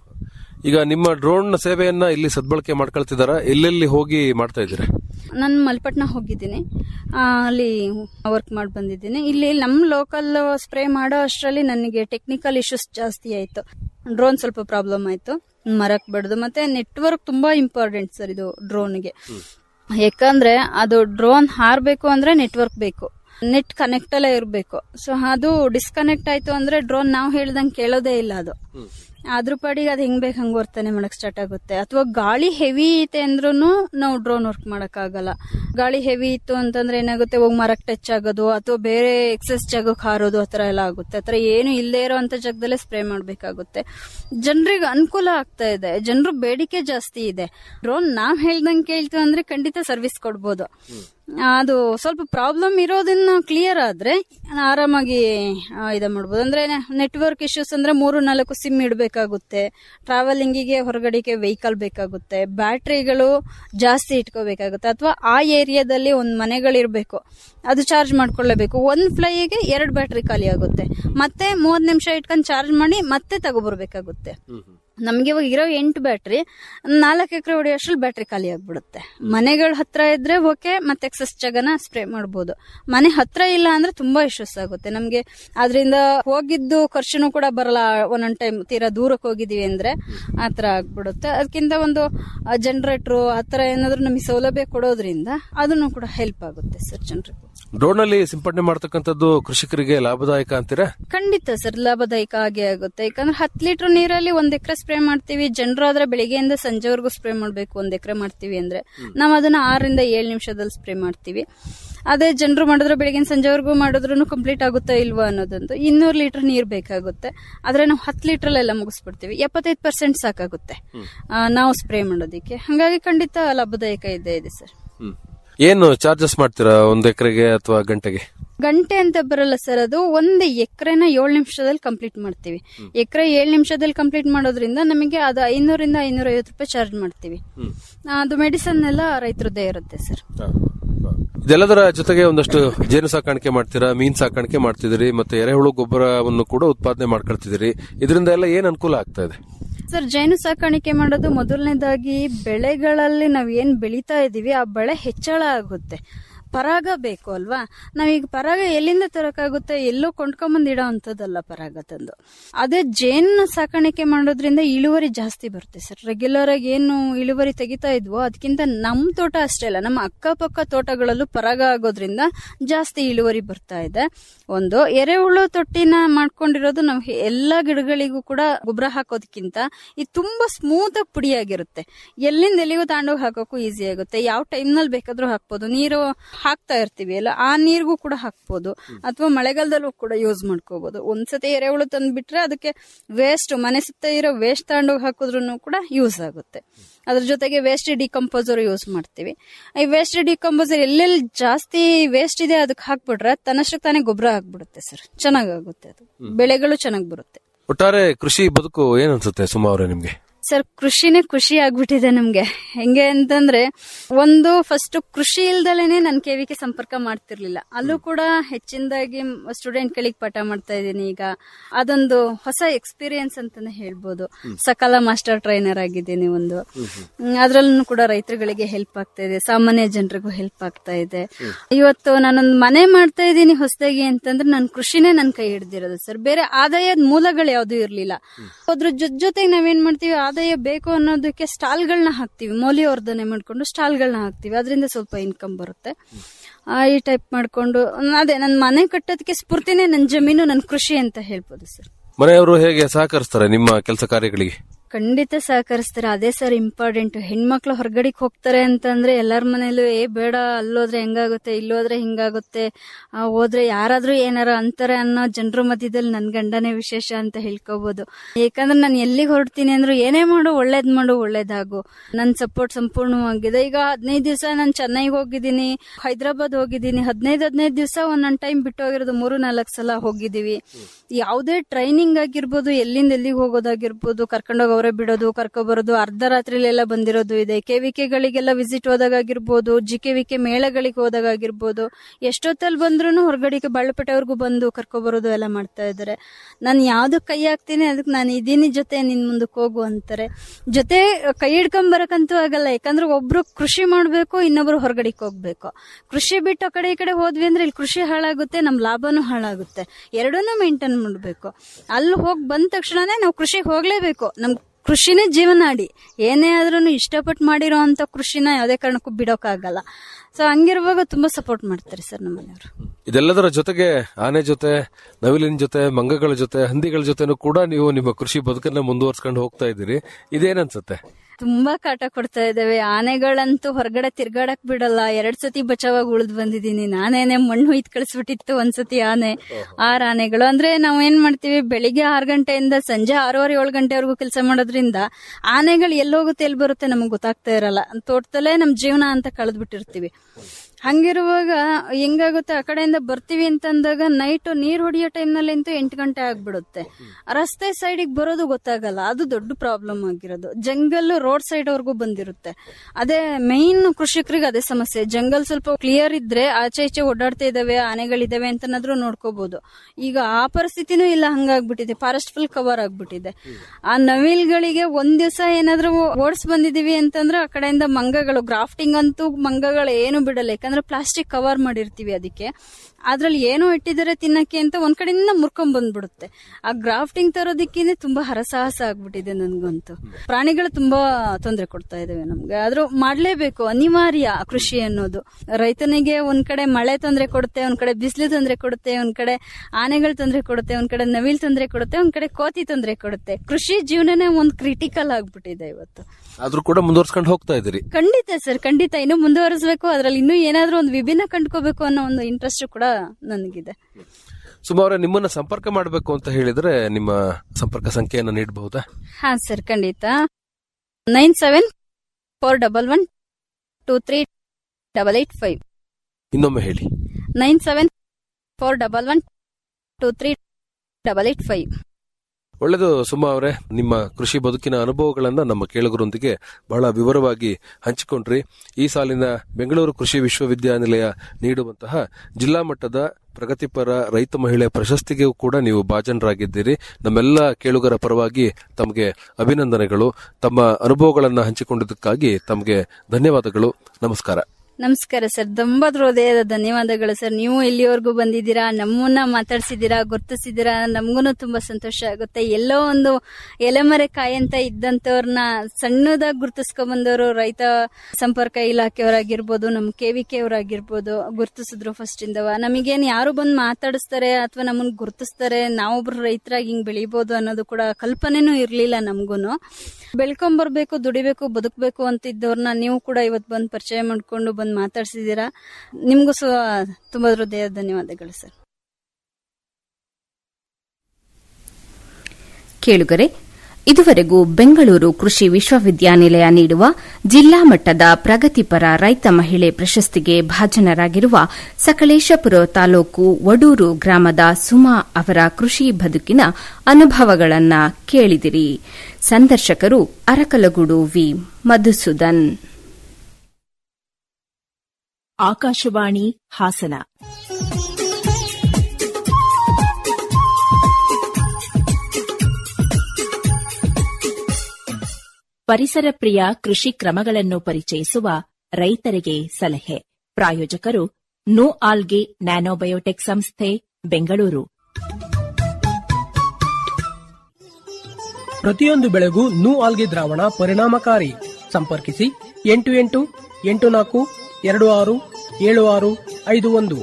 ಈಗ ನಿಮ್ಮ ಡ್ರೋನ್ ಸೇವೆಯನ್ನ ಇಲ್ಲಿ ಸದ್ಬಳಕೆ ಮಾಡ್ಕೊಳ್ತಿದಾರ ಎಲ್ಲೆಲ್ಲಿ ಹೋಗಿ ಮಾಡ್ತಾ ಇದ್ದೀರಾ ನಾನು ಮಲ್ಪಟ್ನ ಹೋಗಿದ್ದೀನಿ ಆ, ಅಲ್ಲಿ ವರ್ಕ್ ಮಾಡಿ ಬಂದಿದ್ದೀನಿ ಇಲ್ಲಿ ನಮ್ಮ ಲೋಕಲ್ ಸ್ಪ್ರೇ ಮಾಡೋ ಅಷ್ಟರಲ್ಲಿ ನನಗೆ ಟೆಕ್ನಿಕಲ್ ಇಶ್ಯೂಸ್ ಜಾಸ್ತಿ ಆಯ್ತು ಡ್ರೋನ್ ಸ್ವಲ್ಪ ಪ್ರಾಬ್ಲಮ್ ಆಯ್ತು ಮರಕ್ ಬಡ್ದು ಮತ್ತೆ ನೆಟ್ವರ್ಕ್ ತುಂಬಾ ಇಂಪಾರ್ಟೆಂಟ್ ಸರ್ ಇದು ಡ್ರೋನ್ಗೆ ಯಾಕಂದ್ರೆ ಅದು ಡ್ರೋನ್ ಹಾರ್ಬೇಕು ಅಂದ್ರೆ ನೆಟ್ವರ್ಕ್ ಬೇಕು ನೆಟ್ ಕನೆಕ್ಟ್ ಅಲ್ಲೇ ಇರಬೇಕು ಸೊ ಅದು ಡಿಸ್ಕನೆಕ್ಟ್ ಆಯ್ತು ಅಂದ್ರೆ ಡ್ರೋನ್ ನಾವು ಹೇಳ್ದಂಗೆ ಕೇಳೋದೇ ಇಲ್ಲ ಅದು ಅದ್ರ ಪಾಡಿಗೆ ಅದು ಹೆಂಗ್ ಬೇಕು ಹಂಗ್ ವರ್ತನೆ ಮಾಡಕ್ ಸ್ಟಾರ್ಟ್ ಆಗುತ್ತೆ ಅಥವಾ ಗಾಳಿ ಹೆವಿ ಐತೆ ಅಂದ್ರೂ ನಾವು ಡ್ರೋನ್ ವರ್ಕ್ ಮಾಡಕ್ ಆಗಲ್ಲ ಗಾಳಿ ಹೆವಿ ಇತ್ತು ಅಂತಂದ್ರೆ ಏನಾಗುತ್ತೆ ಹೋಗಿ ಮರಕ್ ಟಚ್ ಆಗೋದು ಅಥವಾ ಬೇರೆ ಎಕ್ಸೆಸ್ ಜಾಗಕ್ಕೆ ಹಾರೋದು ಆತರ ಎಲ್ಲ ಆಗುತ್ತೆ ಆತರ ಏನು ಇಲ್ಲದೆ ಇರೋಂತ ಜಾಗದಲ್ಲೇ ಸ್ಪ್ರೇ ಮಾಡ್ಬೇಕಾಗುತ್ತೆ ಜನರಿಗೆ ಅನುಕೂಲ ಆಗ್ತಾ ಇದೆ ಜನರು ಬೇಡಿಕೆ ಜಾಸ್ತಿ ಇದೆ ಡ್ರೋನ್ ನಾವ್ ಹೇಳ್ದಂಗೆ ಕೇಳ್ತೀವಿ ಅಂದ್ರೆ ಖಂಡಿತ ಸರ್ವಿಸ್ ಕೊಡ್ಬೋದು ಅದು ಸ್ವಲ್ಪ ಪ್ರಾಬ್ಲಮ್ ಇರೋದನ್ನ ಕ್ಲಿಯರ್ ಆದ್ರೆ ಆರಾಮಾಗಿ ಆ, ಇದ ಮಾಡ್ಬೋದು ಅಂದ್ರೆ ನೆಟ್ವರ್ಕ್ ಇಶ್ಯೂಸ್ ಅಂದ್ರೆ ಮೂರು ನಾಲ್ಕು ಸಿಮ್ ಇಡಬೇಕಾಗುತ್ತೆ ಟ್ರಾವೆಲಿಂಗಿಗೆ ಹೊರಗಡೆಗೆ ವೆಹಿಕಲ್ ಬೇಕಾಗುತ್ತೆ ಬ್ಯಾಟ್ರಿಗಳು ಜಾಸ್ತಿ ಇಟ್ಕೋಬೇಕಾಗುತ್ತೆ ಅಥವಾ ಆ ಏರಿಯಾದಲ್ಲಿ ಒಂದು ಮನೆಗಳಿರ್ಬೇಕು ಅದು ಚಾರ್ಜ್ ಮಾಡ್ಕೊಳ್ಳೇಬೇಕು ಒಂದ್ ಫ್ಲೈಗೆ ಎರಡು ಬ್ಯಾಟ್ರಿ ಖಾಲಿ ಆಗುತ್ತೆ ಮತ್ತೆ ಮೂವತ್ ನಿಮಿಷ ಇಟ್ಕೊಂಡು ಚಾರ್ಜ್ ಮಾಡಿ ಮತ್ತೆ ತಗೊಬರ್ಬೇಕಾಗುತ್ತೆ ನಮ್ಗೆ ಇವಾಗ ಇರೋ ಎಂಟು ಬ್ಯಾಟ್ರಿ ನಾಲ್ಕು ಎಕರೆ ಹೊಡೆಯೋಷ್ಟ್ರಲ್ಲಿ ಬ್ಯಾಟ್ರಿ ಖಾಲಿ ಆಗ್ಬಿಡುತ್ತೆ ಮನೆಗಳ ಹತ್ರ ಇದ್ರೆ ಓಕೆ ಮತ್ತೆ ಎಕ್ಸಸ್ ಜಾಗನ ಸ್ಪ್ರೇ ಮಾಡ್ಬೋದು ಮನೆ ಹತ್ರ ಇಲ್ಲ ಅಂದ್ರೆ ತುಂಬಾ ಇಶ್ಯೂಸ್ ಆಗುತ್ತೆ ನಮ್ಗೆ ಅದರಿಂದ ಹೋಗಿದ್ದು ಖರ್ಚುನು ಕೂಡ ಬರಲ್ಲ ಒಂದೊಂದ್ ಟೈಮ್ ತೀರಾ ದೂರಕ್ಕೆ ಹೋಗಿದೀವಿ ಅಂದ್ರೆ ಆತರ ಆಗ್ಬಿಡುತ್ತೆ ಅದಕ್ಕಿಂತ ಒಂದು ಜನರೇಟ್ರು ಆತರ ಏನಾದ್ರು ನಮಗೆ ಸೌಲಭ್ಯ ಕೊಡೋದ್ರಿಂದ ಅದನ್ನು ಕೂಡ ಹೆಲ್ಪ್ ಆಗುತ್ತೆ ಸರ್ ಜನರಿಗೆ ಡ್ರೋನ್ ಅಲ್ಲಿ ಸಿಂಪಡಣೆ ಮಾಡ್ತಕ್ಕಂಥದ್ದು ಕೃಷಿಕರಿಗೆ ಲಾಭದಾಯಕ ಅಂತೀರಾ ಖಂಡಿತ ಸರ್ ಲಾಭದಾಯಕ ಆಗೇ ಆಗುತ್ತೆ ಯಾಕಂದ್ರೆ ಹತ್ತು ಲೀಟರ್ ನೀರಲ್ಲಿ ಒಂದ್ ಎಕರೆ ಸ್ಪ್ರೇ ಮಾಡ್ತೀವಿ ಜನರು ಆದ್ರೆ ಬೆಳಿಗ್ಗೆಯಿಂದ ಸಂಜೆವರೆಗೂ ಸ್ಪ್ರೇ ಮಾಡ್ಬೇಕು ಒಂದ್ ಎಕರೆ ಮಾಡ್ತೀವಿ ಅಂದ್ರೆ ನಾವು ಅದನ್ನ ಆರರಿಂದ ಏಳು ನಿಮಿಷದಲ್ಲಿ ಸ್ಪ್ರೇ ಮಾಡ್ತೀವಿ ಅದೇ ಜನರು ಮಾಡಿದ್ರೆ ಬೆಳಗಿನ ಸಂಜೆವರೆಗೂ ಮಾಡಿದ್ರು ಕಂಪ್ಲೀಟ್ ಆಗುತ್ತಾ ಇಲ್ವಾ ಅನ್ನೋದೊಂದು ಇನ್ನೂರು ಲೀಟರ್ ನೀರ್ ಬೇಕಾಗುತ್ತೆ ಆದ್ರೆ ನಾವು ಹತ್ತು ಲೀಟರ್ ಎಲ್ಲ ಮುಗಿಸ್ಬಿಡ್ತೀವಿ ಎಪ್ಪತ್ತೈದು ಪರ್ಸೆಂಟ್ ಸಾಕಾಗುತ್ತೆ ಆ, ನಾವು ಸ್ಪ್ರೇ ಮಾಡೋದಕ್ಕೆ ಹಂಗಾಗಿ ಖಂಡಿತ ಲಾಭದಾಯಕ ಇದೆ ಇದೆ ಸರ್ ಏನು ಚಾರ್ಜಸ್ ಮಾಡ್ತೀರಾ ಒಂದ್ ಎಕರೆಗೆ ಅಥವಾ ಗಂಟೆಗೆ ಗಂಟೆ ಅಂತ ಬರಲ್ಲ ಸರ್ ಅದು ಒಂದು ಎಕರೆನ ಏಳು ನಿಮಿಷದಲ್ಲಿ ಕಂಪ್ಲೀಟ್ ಮಾಡ್ತೀವಿ ಎಕರೆ ಏಳು ನಿಮಿಷದಲ್ಲಿ ಕಂಪ್ಲೀಟ್ ಮಾಡೋದ್ರಿಂದ ನಮಗೆ ಅದು ಐನೂರಿಂದ ಐನೂರ ಐವತ್ತು ರೂಪಾಯಿ ಚಾರ್ಜ್ ಮಾಡ್ತೀವಿ ಅದು ಮೆಡಿಸನ್ ಎಲ್ಲ ರೈತರದ್ದೇ ಇರುತ್ತೆ ಸರ್ ಇದೆಲ್ಲದರ ಜೊತೆಗೆ ಒಂದಷ್ಟು ಜೇನು ಸಾಕಾಣಿಕೆ ಮಾಡ್ತೀರಾ ಮೀನ್ ಸಾಕಾಣಿಕೆ ಮಾಡ್ತಿದ್ದೀರಿ ಮತ್ತೆ ಎರೆಹುಳು ಗೊಬ್ಬರವನ್ನು ಕೂಡ ಉತ್ಪಾದನೆ ಮಾಡ್ಕೊಳ್ತಿದ್ದೀರಿ ಇದರಿಂದ ಎಲ್ಲ ಏನ್ ಅನುಕೂಲ ಆಗ್ತಾ ಇದೆ ಸರ್ ಜೇನು ಸಾಕಾಣಿಕೆ ಮಾಡೋದು ಮೊದಲನೇದಾಗಿ ಬೆಳೆಗಳಲ್ಲಿ ನಾವ್ ಏನ್ ಬೆಳೀತಾ ಇದೀವಿ ಆ ಬೆಳೆ ಹೆಚ್ಚಳ ಆಗುತ್ತೆ ಪರಾಗ ಬೇಕು ಅಲ್ವಾ ನಾವೀಗ ಪರಾಗ ಎಲ್ಲಿಂದ ತರಕಾಗುತ್ತೆ ಎಲ್ಲೋ ಕೊಂಡ್ಕೊಂಬಂದ್ ಇಡೋ ಅಂತದಲ್ಲ ಪರಾಗ ತಂದು ಅದೇ ಜೇನು ಸಾಕಾಣಿಕೆ ಮಾಡೋದ್ರಿಂದ ಇಳುವರಿ ಜಾಸ್ತಿ ಬರುತ್ತೆ ಸರ್ ರೆಗ್ಯುಲರ್ ಆಗಿ ಏನು ಇಳುವರಿ ತೆಗಿತಾ ಇದ್ವೋ ಅದಕ್ಕಿಂತ ನಮ್ ತೋಟ ಅಷ್ಟೇ ಅಲ್ಲ ನಮ್ಮ ಅಕ್ಕಪಕ್ಕ ತೋಟಗಳಲ್ಲೂ ಪರಾಗ ಆಗೋದ್ರಿಂದ ಜಾಸ್ತಿ ಇಳುವರಿ ಬರ್ತಾ ಇದೆ ಒಂದು ಎರೆಹುಳು ತೊಟ್ಟಿನ ಮಾಡ್ಕೊಂಡಿರೋದು ನಾವು ಎಲ್ಲಾ ಗಿಡಗಳಿಗೂ ಕೂಡ ಗೊಬ್ಬರ ಹಾಕೋದಕ್ಕಿಂತ ಇದು ತುಂಬಾ ಸ್ಮೂತ್ ಆಗಿ ಪುಡಿಯಾಗಿರುತ್ತೆ ಎಲ್ಲಿಂದ ಎಲ್ಲಿಗೂ ತಗೊಂಡೋಗಿ ಹಾಕೋಕ್ಕೂ ಈಸಿ ಆಗುತ್ತೆ ಯಾವ ಟೈಮ್ನಲ್ಲಿ ಬೇಕಾದ್ರೂ ಹಾಕ್ಬೋದು ನೀರು ಹಾಕ್ತಾ ಇರ್ತೀವಿ ಅಲ್ಲ ಆ ನೀರಿಗೂ ಕೂಡ ಹಾಕ್ಬೋದು ಅಥವಾ ಮಳೆಗಾಲದಲ್ಲೂ ಕೂಡ ಯೂಸ್ ಮಾಡ್ಕೋಬಹುದು ಒಂದ್ಸತಿ ಎರೆಹುಳು ತಂದ್ಬಿಟ್ರೆ ಅದಕ್ಕೆ ವೇಸ್ಟ್ ಮನೆ ಸುತ್ತ ಇರೋ ವೇಸ್ಟ್ ತಗೊಂಡೋಗಿ ಹಾಕಿದ್ರು ಕೂಡ ಯೂಸ್ ಆಗುತ್ತೆ ಅದ್ರ ಜೊತೆಗೆ ವೇಸ್ಟ್ ಡಿಕಂಪೋಸರ್ ಯೂಸ್ ಮಾಡ್ತೀವಿ ಈ ವೇಸ್ಟ್ ಡಿಕಂಪೋಸರ್ ಎಲ್ಲೆಲ್ಲಿ ಜಾಸ್ತಿ ವೇಸ್ಟ್ ಇದೆ ಅದಕ್ಕೆ ಹಾಕ್ಬಿಟ್ರೆ ತನ್ನಷ್ಟಕ್ಕೆ ತಾನೇ ಗೊಬ್ಬರ ಆಗ್ಬಿಡುತ್ತೆ ಸರ್ ಚೆನ್ನಾಗಾಗುತ್ತೆ ಅದು ಬೆಳೆಗಳು ಚೆನ್ನಾಗಿ ಬರುತ್ತೆ ಒಟ್ಟಾರೆ ಕೃಷಿ ಬದುಕು ಏನ್ ಅನ್ಸುತ್ತೆ ಸುಮಾ ಅವರೇ ನಿಮ್ಗೆ ಸರ್ ಕೃಷಿನೇ ಖುಷಿ ಆಗ್ಬಿಟ್ಟಿದೆ ನಮ್ಗೆ ಹೆಂಗೆ ಅಂತಂದ್ರೆ ಒಂದು ಫಸ್ಟ್ ಕೃಷಿ ಇಲ್ದಲೇನೆ ನಾನು ಕೆವಿಕೆ ಸಂಪರ್ಕ ಮಾಡ್ತಿರ್ಲಿಲ್ಲ ಅಲ್ಲೂ ಕೂಡ ಹೆಚ್ಚಿನದಾಗಿ ಸ್ಟೂಡೆಂಟ್ ಗಳಿಗೆ ಪಾಠ ಮಾಡ್ತಾ ಇದ್ದೀನಿ ಈಗ ಅದೊಂದು ಹೊಸ ಎಕ್ಸ್ಪೀರಿಯನ್ಸ್ ಅಂತಾನೆ ಹೇಳ್ಬೋದು ಸಕಾಲ ಮಾಸ್ಟರ್ ಟ್ರೈನರ್ ಆಗಿದ್ದೀನಿ ಒಂದು ಅದ್ರಲ್ಲೂ ಕೂಡ ರೈತರುಗಳಿಗೆ ಹೆಲ್ಪ್ ಆಗ್ತಾ ಇದೆ ಸಾಮಾನ್ಯ ಜನರಿಗೂ ಹೆಲ್ಪ್ ಆಗ್ತಾ ಇದೆ ಇವತ್ತು ನಾನೊಂದು ಮನೆ ಮಾಡ್ತಾ ಇದ್ದೀನಿ ಹೊಸದಾಗಿ ಅಂತಂದ್ರೆ ನಾನು ಕೃಷಿನೇ ನನ್ನ ಕೈ ಹಿಡ್ದಿರೋದು ಸರ್ ಬೇರೆ ಆದಾಯದ ಮೂಲಗಳು ಯಾವ್ದು ಇರ್ಲಿಲ್ಲ ಅದ್ರ ಜೊತೆ ಜೊತೆಗೆ ನಾವೇನ್ ಮಾಡ್ತೀವಿ ಆದಾಯ ಬೇಕು ಅನ್ನೋದಕ್ಕೆ ಸ್ಟಾಲ್ಗಳನ್ನ ಹಾಕ್ತಿವಿ ಮೌಲ್ಯವರ್ಧನೆ ಮಾಡ್ಕೊಂಡು ಸ್ಟಾಲ್ಗಳನ್ನ ಹಾಕ್ತಿವಿ ಅದರಿಂದ ಸ್ವಲ್ಪ ಇನ್ಕಮ್ ಬರುತ್ತೆ ಆ, ಈ ಟೈಪ್ ಮಾಡ್ಕೊಂಡು ಅದೇ ನನ್ನ ಮನೆ ಕಟ್ಟೋದಕ್ಕೆ ಸ್ಫೂರ್ತಿನೇ ನನ್ನ ಜಮೀನು ನನ್ನ ಕೃಷಿ ಅಂತ ಹೇಳ್ಬೋದು ಸರ್ ಮನೆಯವರು ಹೇಗೆ ಸಹಕರಿಸ್ತಾರೆ ನಿಮ್ಮ ಕೆಲಸ ಕಾರ್ಯಗಳಿಗೆ ಖಂಡಿತ ಸಹಕರಿಸ್ತಾರೆ ಅದೇ ಸರ್ ಇಂಪಾರ್ಟೆಂಟ್ ಹೆಣ್ಮಕ್ಳು ಹೊರಗಡೆಗೆ ಹೋಗ್ತಾರೆ ಅಂತಂದ್ರೆ ಎಲ್ಲಾರ ಮನೇಲೂ ಏ ಬೇಡ ಅಲ್ಲೋದ್ರೆ ಹೆಂಗಾಗುತ್ತೆ ಇಲ್ಲೋದ್ರೆ ಹಿಂಗಾಗುತ್ತೆ ಆ, ಹೋದ್ರೆ ಯಾರಾದ್ರೂ ಏನಾರ ಅಂತಾರೆ ಅನ್ನೋ ಜನರ ಮಧ್ಯದಲ್ಲಿ ನನ್ ಗಂಡನೇ ವಿಶೇಷ ಅಂತ ಹೇಳ್ಕೋಬಹುದು ಯಾಕಂದ್ರೆ ನಾನು ಎಲ್ಲಿಗೆ ಹೊರಡ್ತೀನಿ ಅಂದ್ರೂ ಏನೇ ಮಾಡು ಒಳ್ಳೇದ್ ಮಾಡು ಒಳ್ಳೇದಾಗು ನನ್ ಸಪೋರ್ಟ್ ಸಂಪೂರ್ಣವಾಗಿದೆ ಈಗ ಹದಿನೈದು ದಿವಸ ನಾನು ಚೆನ್ನೈಗೆ ಹೋಗಿದ್ದೀನಿ ಹೈದರಾಬಾದ್ ಹೋಗಿದ್ದೀನಿ ಹದಿನೈದು ಹದಿನೈದು ದಿವಸ ಒಂದೊಂದು ಟೈಮ್ ಬಿಟ್ಟು ಹೋಗಿರೋದು ಮೂರು ನಾಲ್ಕು ಸಲ ಹೋಗಿದ್ದೀವಿ ಯಾವುದೇ ಟ್ರೈನಿಂಗ್ ಆಗಿರ್ಬೋದು ಎಲ್ಲಿಂದ ಎಲ್ಲಿಗೆ ಹೋಗೋದಾಗಿರ್ಬೋದು ಕರ್ಕೊಂಡೋಗಿ ಅವರೇ ಬಿಡೋದು ಕರ್ಕೊಬರೋದು ಅರ್ಧ ರಾತ್ರಿಲೆಲ್ಲ ಬಂದಿರೋದು ಇದೆ ಕೆವಿಕೆಗಳಿಗೆಲ್ಲ ವಿಸಿಟ್ ಹೋದಾಗಿರ್ಬೋದು ಜಿ ಕೆವಿಕೆ ಮೇಳಗಳಿಗೆ ಹೋದಾಗಿರ್ಬೋದು ಎಷ್ಟೊತ್ತಲ್ಲಿ ಬಂದ್ರು ಹೊರಗಡೆಗೆ ಬಾಳಪೇಟೆವರೆಗೂ ಬಂದು ಕರ್ಕೊಬರೋದು ಎಲ್ಲ ಮಾಡ್ತಾ ಇದ್ದಾರೆ ನಾನು ಯಾವ್ದಕ್ ಕೈ ಹಾಕ್ತೀನಿ ಅದಕ್ಕೆ ನಾನು ಇದೀನಿ ಜೊತೆ ನಿನ್ ಮುಂದಕ್ಕೆ ಹೋಗು ಅಂತಾರೆ ಜೊತೆ ಕೈ ಹಿಡ್ಕೊಂಡ್ ಬರಕಂತೂ ಆಗಲ್ಲ ಯಾಕಂದ್ರೆ ಒಬ್ರು ಕೃಷಿ ಮಾಡ್ಬೇಕು ಇನ್ನೊಬ್ರು ಹೊರಗಡೆಗೆ ಹೋಗ್ಬೇಕು ಕೃಷಿ ಬಿಟ್ಟು ಆ ಕಡೆ ಈ ಕಡೆ ಹೋದ್ವಿ ಅಂದ್ರೆ ಇಲ್ಲಿ ಕೃಷಿ ಹಾಳಾಗುತ್ತೆ ನಮ್ ಲಾಭನೂ ಹಾಳಾಗುತ್ತೆ ಎರಡನ್ನೂ ಮೇಂಟೈನ್ ಮಾಡ್ಬೇಕು ಅಲ್ಲಿ ಹೋಗಿ ಬಂದ ತಕ್ಷಣನೇ ನಾವು ಕೃಷಿಗೆ ಹೋಗ್ಲೇಬೇಕು ನಮ್ ಕೃಷಿನೇ ಜೀವನಾಡಿ ಏನೇ ಆದ್ರೂ ಇಷ್ಟಪಟ್ಟು ಮಾಡಿರೋ ಅಂತ ಕೃಷಿನ ಯಾವುದೇ ಕಾರಣಕ್ಕೂ ಬಿಡೋಕ್ಕಾಗಲ್ಲ ಸೊ ಹಂಗಿರುವಾಗ ತುಂಬಾ ಸಪೋರ್ಟ್ ಮಾಡ್ತಾರೆ ಸರ್ ನಮ್ಮನೆಯವರು ಇದೆಲ್ಲದರ ಜೊತೆಗೆ ಆನೆ ಜೊತೆ ನವಿಲಿನ ಜೊತೆ ಮಂಗಗಳ ಜೊತೆ ಹಂದಿಗಳ ಜೊತೆನೂ ಕೂಡ ನೀವು ನಿಮ್ಮ ಕೃಷಿ ಬದುಕನ್ನ ಮುಂದುವರ್ಸ್ಕೊಂಡು ಹೋಗ್ತಾ ಇದ್ದೀರಿ ಇದೇನನ್ಸುತ್ತೆ ತುಂಬಾ ಕಾಟ ಕೊಡ್ತಾ ಇದಾವೆ ಆನೆಗಳಂತೂ ಹೊರಗಡೆ ತಿರ್ಗಾಡಕ್ ಬಿಡಲ್ಲ ಎರಡ್ ಸತಿ ಬಚಾವಾಗಿ ಉಳಿದ್ ಬಂದಿದ್ದೀನಿ ನಾನೇನೆ ಮಣ್ಣು ಇದ್ ಕಳಿಸ್ಬಿಟ್ಟಿತ್ತು ಒಂದ್ಸತಿ ಆನೆ ಆರ್ ಆನೆಗಳು ಅಂದ್ರೆ ನಾವ್ ಏನ್ ಮಾಡ್ತೀವಿ ಬೆಳಿಗ್ಗೆ ಆರ್ ಗಂಟೆಯಿಂದ ಸಂಜೆ ಆರೂವರೆ ಏಳು ಗಂಟೆವರೆಗೂ ಕೆಲಸ ಮಾಡೋದ್ರಿಂದ ಆನೆಗಳು ಎಲ್ಲೋಗುತ್ತೆ ಎಲ್ಲಿ ಬರುತ್ತೆ ನಮಗ್ ಗೊತ್ತಾಗ್ತಾ ಇರಲ್ಲ ತೋಟದಲ್ಲೇ ನಮ್ ಜೀವನ ಅಂತ ಕಳೆದ್ಬಿಟ್ಟಿರ್ತೀವಿ ಹಂಗಿರುವಾಗ ಹೆಂಗಾಗುತ್ತೆ ಆ ಕಡೆಯಿಂದ ಬರ್ತೀವಿ ಅಂತಂದಾಗ ನೈಟ್ ನೀರ್ ಹೊಡಿಯೋ ಟೈಮ್ನಲ್ಲಿ ಅಂತೂ ಎಂಟು ಗಂಟೆ ಆಗ್ಬಿಡುತ್ತೆ ರಸ್ತೆ ಸೈಡಿಗೆ ಬರೋದು ಗೊತ್ತಾಗಲ್ಲ ಅದು ದೊಡ್ಡ ಪ್ರಾಬ್ಲಮ್ ಆಗಿರೋದು ಜಂಗಲ್ ರೋಡ್ ಸೈಡ್ ವರ್ಗೂ ಬಂದಿರುತ್ತೆ ಅದೇ ಮೇನ್ ಕೃಷಿಕರಿಗೆ ಅದೇ ಸಮಸ್ಯೆ ಜಂಗಲ್ ಸ್ವಲ್ಪ ಕ್ಲಿಯರ್ ಇದ್ರೆ ಆಚೆ ಈಚೆ ಓಡಾಡ್ತಾ ಇದಾವೆ ಆನೆಗಳಿದಾವೆ ಅಂತನಾದ್ರೂ ನೋಡ್ಕೋಬಹುದು ಈಗ ಆ ಪರಿಸ್ಥಿತಿನೂ ಇಲ್ಲ ಹಂಗಾಗ್ಬಿಟ್ಟಿದೆ ಫಾರೆಸ್ಟ್ ಫುಲ್ ಕವರ್ ಆಗ್ಬಿಟ್ಟಿದೆ ಆ ನವಿಲ್ಗಳಿಗೆ ಒಂದ್ ದಿವಸ ಏನಾದ್ರೂ ಓಡಿಸ್ ಬಂದಿದೀವಿ ಅಂತಂದ್ರೆ ಆ ಕಡೆಯಿಂದ ಮಂಗಗಳು ಗ್ರಾಫ್ಟಿಂಗ್ ಅಂತೂ ಮಂಗಗಳು ಏನು ಬಿಡಲ್ಲ ಯಾಕಂದ್ರೆ ಪ್ಲಾಸ್ಟಿಕ್ ಕವರ್ ಮಾಡಿರ್ತೀವಿ ಅದಕ್ಕೆ ಅದ್ರಲ್ಲಿ ಏನೋ ಇಟ್ಟಿದ್ದಾರೆ ತಿನ್ನಕ್ಕೆ ಅಂತ ಒಂದ್ ಕಡೆಯಿಂದ ಮುರ್ಕೊಂಡ್ ಬಂದ್ಬಿಡುತ್ತೆ ಆ ಗ್ರಾಫ್ಟಿಂಗ್ ತರೋದಿಕ್ಕೇನೆ ತುಂಬಾ ಹರಸಾಹಸ ಆಗ್ಬಿಟ್ಟಿದೆ ನನ್ಗಂತೂ ಪ್ರಾಣಿಗಳು ತುಂಬಾ ತೊಂದರೆ ಕೊಡ್ತಾ ಇದಾವೆ ನಮ್ಗೆ ಆದ್ರೂ ಮಾಡ್ಲೇಬೇಕು ಅನಿವಾರ್ಯ ಕೃಷಿ ಅನ್ನೋದು ರೈತನಿಗೆ ಒಂದ್ ಕಡೆ ಮಳೆ ತೊಂದರೆ ಕೊಡುತ್ತೆ ಒಂದ್ ಕಡೆ ಬಿಸಿಲು ತೊಂದರೆ ಕೊಡುತ್ತೆ ಒಂದ್ ಕಡೆ ಆನೆಗಳು ತೊಂದರೆ ಕೊಡುತ್ತೆ ಒಂದ್ ಕಡೆ ನವಿಲ್ ತೊಂದರೆ ಕೊಡುತ್ತೆ ಒಂದ್ ಕಡೆ ಕೋತಿ ತೊಂದರೆ ಕೊಡುತ್ತೆ ಕೃಷಿ ಜೀವನನೇ ಒಂದ್ ಕ್ರಿಟಿಕಲ್ ಆಗ್ಬಿಟ್ಟಿದೆ ಇವತ್ತು ಆದ್ರೂ ಕೂಡ ಮುಂದುವರ್ಸ್ಕೊಂಡು ಹೋಗ್ತಾ ಇದ್ದೀರಿ ಖಂಡಿತ ಸರ್ ಖಂಡಿತ ಇನ್ನು ಮುಂದುವರಿಸಬೇಕು ಅದ್ರಲ್ಲಿ ಇನ್ನೂ ಏನಾದ್ರೂ ಒಂದು ವಿಭಿನ್ನ ಕಂಡ್ಕೋಬೇಕು ಅನ್ನೋ ಒಂದು ಇಂಟ್ರೆಸ್ಟ್ ಕೂಡ ನನಗಿದೆ ಸುಮಾರು ನಿಮ್ಮನ್ನ ಸಂಪರ್ಕ ಮಾಡಬೇಕು ಅಂತ ಹೇಳಿದ್ರೆ ನಿಮ್ಮ ಸಂಪರ್ಕ ಸಂಖ್ಯೆಯನ್ನು ನೀಡಬಹುದಾ ಹಾ ಸರ್ ಖಂಡಿತ nine seven four double one two three double eight five ಇನ್ನೊಮ್ಮೆ ಹೇಳಿ nine seven four double one two three double eight five ಒಳ್ಳೆಯದು ಸುಮಾ ಅವರೇ ನಿಮ್ಮ ಕೃಷಿ ಬದುಕಿನ ಅನುಭವಗಳನ್ನ ನಮ್ಮ ಕೇಳುಗರೊಂದಿಗೆ ಬಹಳ ವಿವರವಾಗಿ ಹಂಚಿಕೊಂಡ್ರಿ ಈ ಸಾಲಿನ ಬೆಂಗಳೂರು ಕೃಷಿ ವಿಶ್ವವಿದ್ಯಾನಿಲಯ ನೀಡುವಂತಹ ಜಿಲ್ಲಾ ಮಟ್ಟದ ಪ್ರಗತಿಪರ ರೈತ ಮಹಿಳೆ ಪ್ರಶಸ್ತಿಗೂ ಕೂಡ ನೀವು ಭಾಜನರಾಗಿದ್ದೀರಿ ನಮ್ಮೆಲ್ಲ ಕೇಳುಗರ ಪರವಾಗಿ ತಮಗೆ ಅಭಿನಂದನೆಗಳು ತಮ್ಮ ಅನುಭವಗಳನ್ನು ಹಂಚಿಕೊಂಡಿದ್ದಕ್ಕಾಗಿ ತಮಗೆ ಧನ್ಯವಾದಗಳು ನಮಸ್ಕಾರ ನಮಸ್ಕಾರ ಸರ್ ತುಂಬಾ ಹೃದಯದ ಧನ್ಯವಾದಗಳು ಸರ್ ನೀವು ಇಲ್ಲಿವರೆಗೂ ಬಂದಿದ್ದೀರಾ ನಮ್ಮನ್ನ ಮಾತಾಡ್ಸಿದ್ದೀರಾ ಗುರ್ತಿಸಿದ್ದೀರಾ ನಮಗೂ ತುಂಬಾ ಸಂತೋಷ ಆಗುತ್ತೆ ಎಲ್ಲೋ ಒಂದು ಎಲೆಮರೆ ಕಾಯಿ ಅಂತ ಇದ್ದಂತವ್ರನ್ನ ಸಣ್ಣದಾಗಿ ಗುರ್ತಿಸ್ಕೊಂಡ್ ಬಂದವರು ರೈತ ಸಂಪರ್ಕ ಇಲಾಖೆಯವರಾಗಿರ್ಬೋದು ನಮ್ ಕೆವಿಕೆ ಅವರಾಗಿರ್ಬೋದು ಗುರ್ತಿಸಿದ್ರು ಫಸ್ಟ್ ಇಂದವ ನಮಗೇನ್ ಯಾರು ಬಂದು ಮಾತಾಡಿಸ್ತಾರೆ ಅಥವಾ ನಮ್ಮನ್ನ ಗುರ್ತಿಸ್ತಾರೆ ನಾವೊಬ್ರು ರೈತರಾಗಿ ಹಿಂಗ್ ಬೆಳಿಬೋದು ಅನ್ನೋದು ಕೂಡ ಕಲ್ಪನೆನೂ ಇರ್ಲಿಲ್ಲ ನಮ್ಗೂನು ಬೆಳ್ಕೊಂಡ್ ಬರ್ಬೇಕು ದುಡಿಬೇಕು ಬದುಕಬೇಕು ಅಂತಿದ್ದವ್ರನ್ನ ನೀವು ಕೂಡ ಇವತ್ತು ಬಂದು ಪರಿಚಯ ಮಾಡ್ಕೊಂಡು ಬಂದ್ ಬಂದು ಮಾತಾಡ್ಸಿದ್ದೀರಾ ನಿಮ್ಗೂ ಸಹ ತುಂಬಾ ಹೃದಯ ಧನ್ಯವಾದಗಳು ಸರ್ ಕೇಳುಗರೆ ಇದುವರೆಗೂ ಬೆಂಗಳೂರು ಕೃಷಿ ವಿಶ್ವವಿದ್ಯಾನಿಲಯ ನೀಡುವ ಜಿಲ್ಲಾ ಮಟ್ಟದ ಪ್ರಗತಿಪರ ರೈತ ಮಹಿಳೆ ಪ್ರಶಸ್ತಿಗೆ ಭಾಜನರಾಗಿರುವ ಸಕಲೇಶಪುರ ತಾಲೂಕು ವಡೂರು ಗ್ರಾಮದ ಸುಮಾ ಅವರ ಕೃಷಿ ಬದುಕಿನ ಅನುಭವಗಳನ್ನು ಕೇಳಿದಿರಿ ಸಂದರ್ಶಕರು ಅರಕಲಗೂಡು ವಿ ಮಧುಸೂದನ್ ಆಕಾಶವಾಣಿ ಹಾಸನ ಪರಿಸರ ಪ್ರಿಯ ಕೃಷಿ ಕ್ರಮಗಳನ್ನು ಪರಿಚಯಿಸುವ ರೈತರಿಗೆ ಸಲಹೆ ಪ್ರಾಯೋಜಕರು ನೋ ಆಲ್ಗೆ ನ್ಯಾನೋಬಯೋಟೆಕ್ ಸಂಸ್ಥೆ ಬೆಂಗಳೂರು ಪ್ರತಿಯೊಂದು ಬೆಳೆಗೂ ನೂ ಆಲ್ಗೆ ದ್ರಾವಣ ಪರಿಣಾಮಕಾರಿ ಸಂಪರ್ಕಿಸಿ ಎಂಟು ಎಂಟು ಎಂಟು ನಾಲ್ಕು ಎರಡು ಆರು ಏಳು ಆರು ಐದು ಒಂದು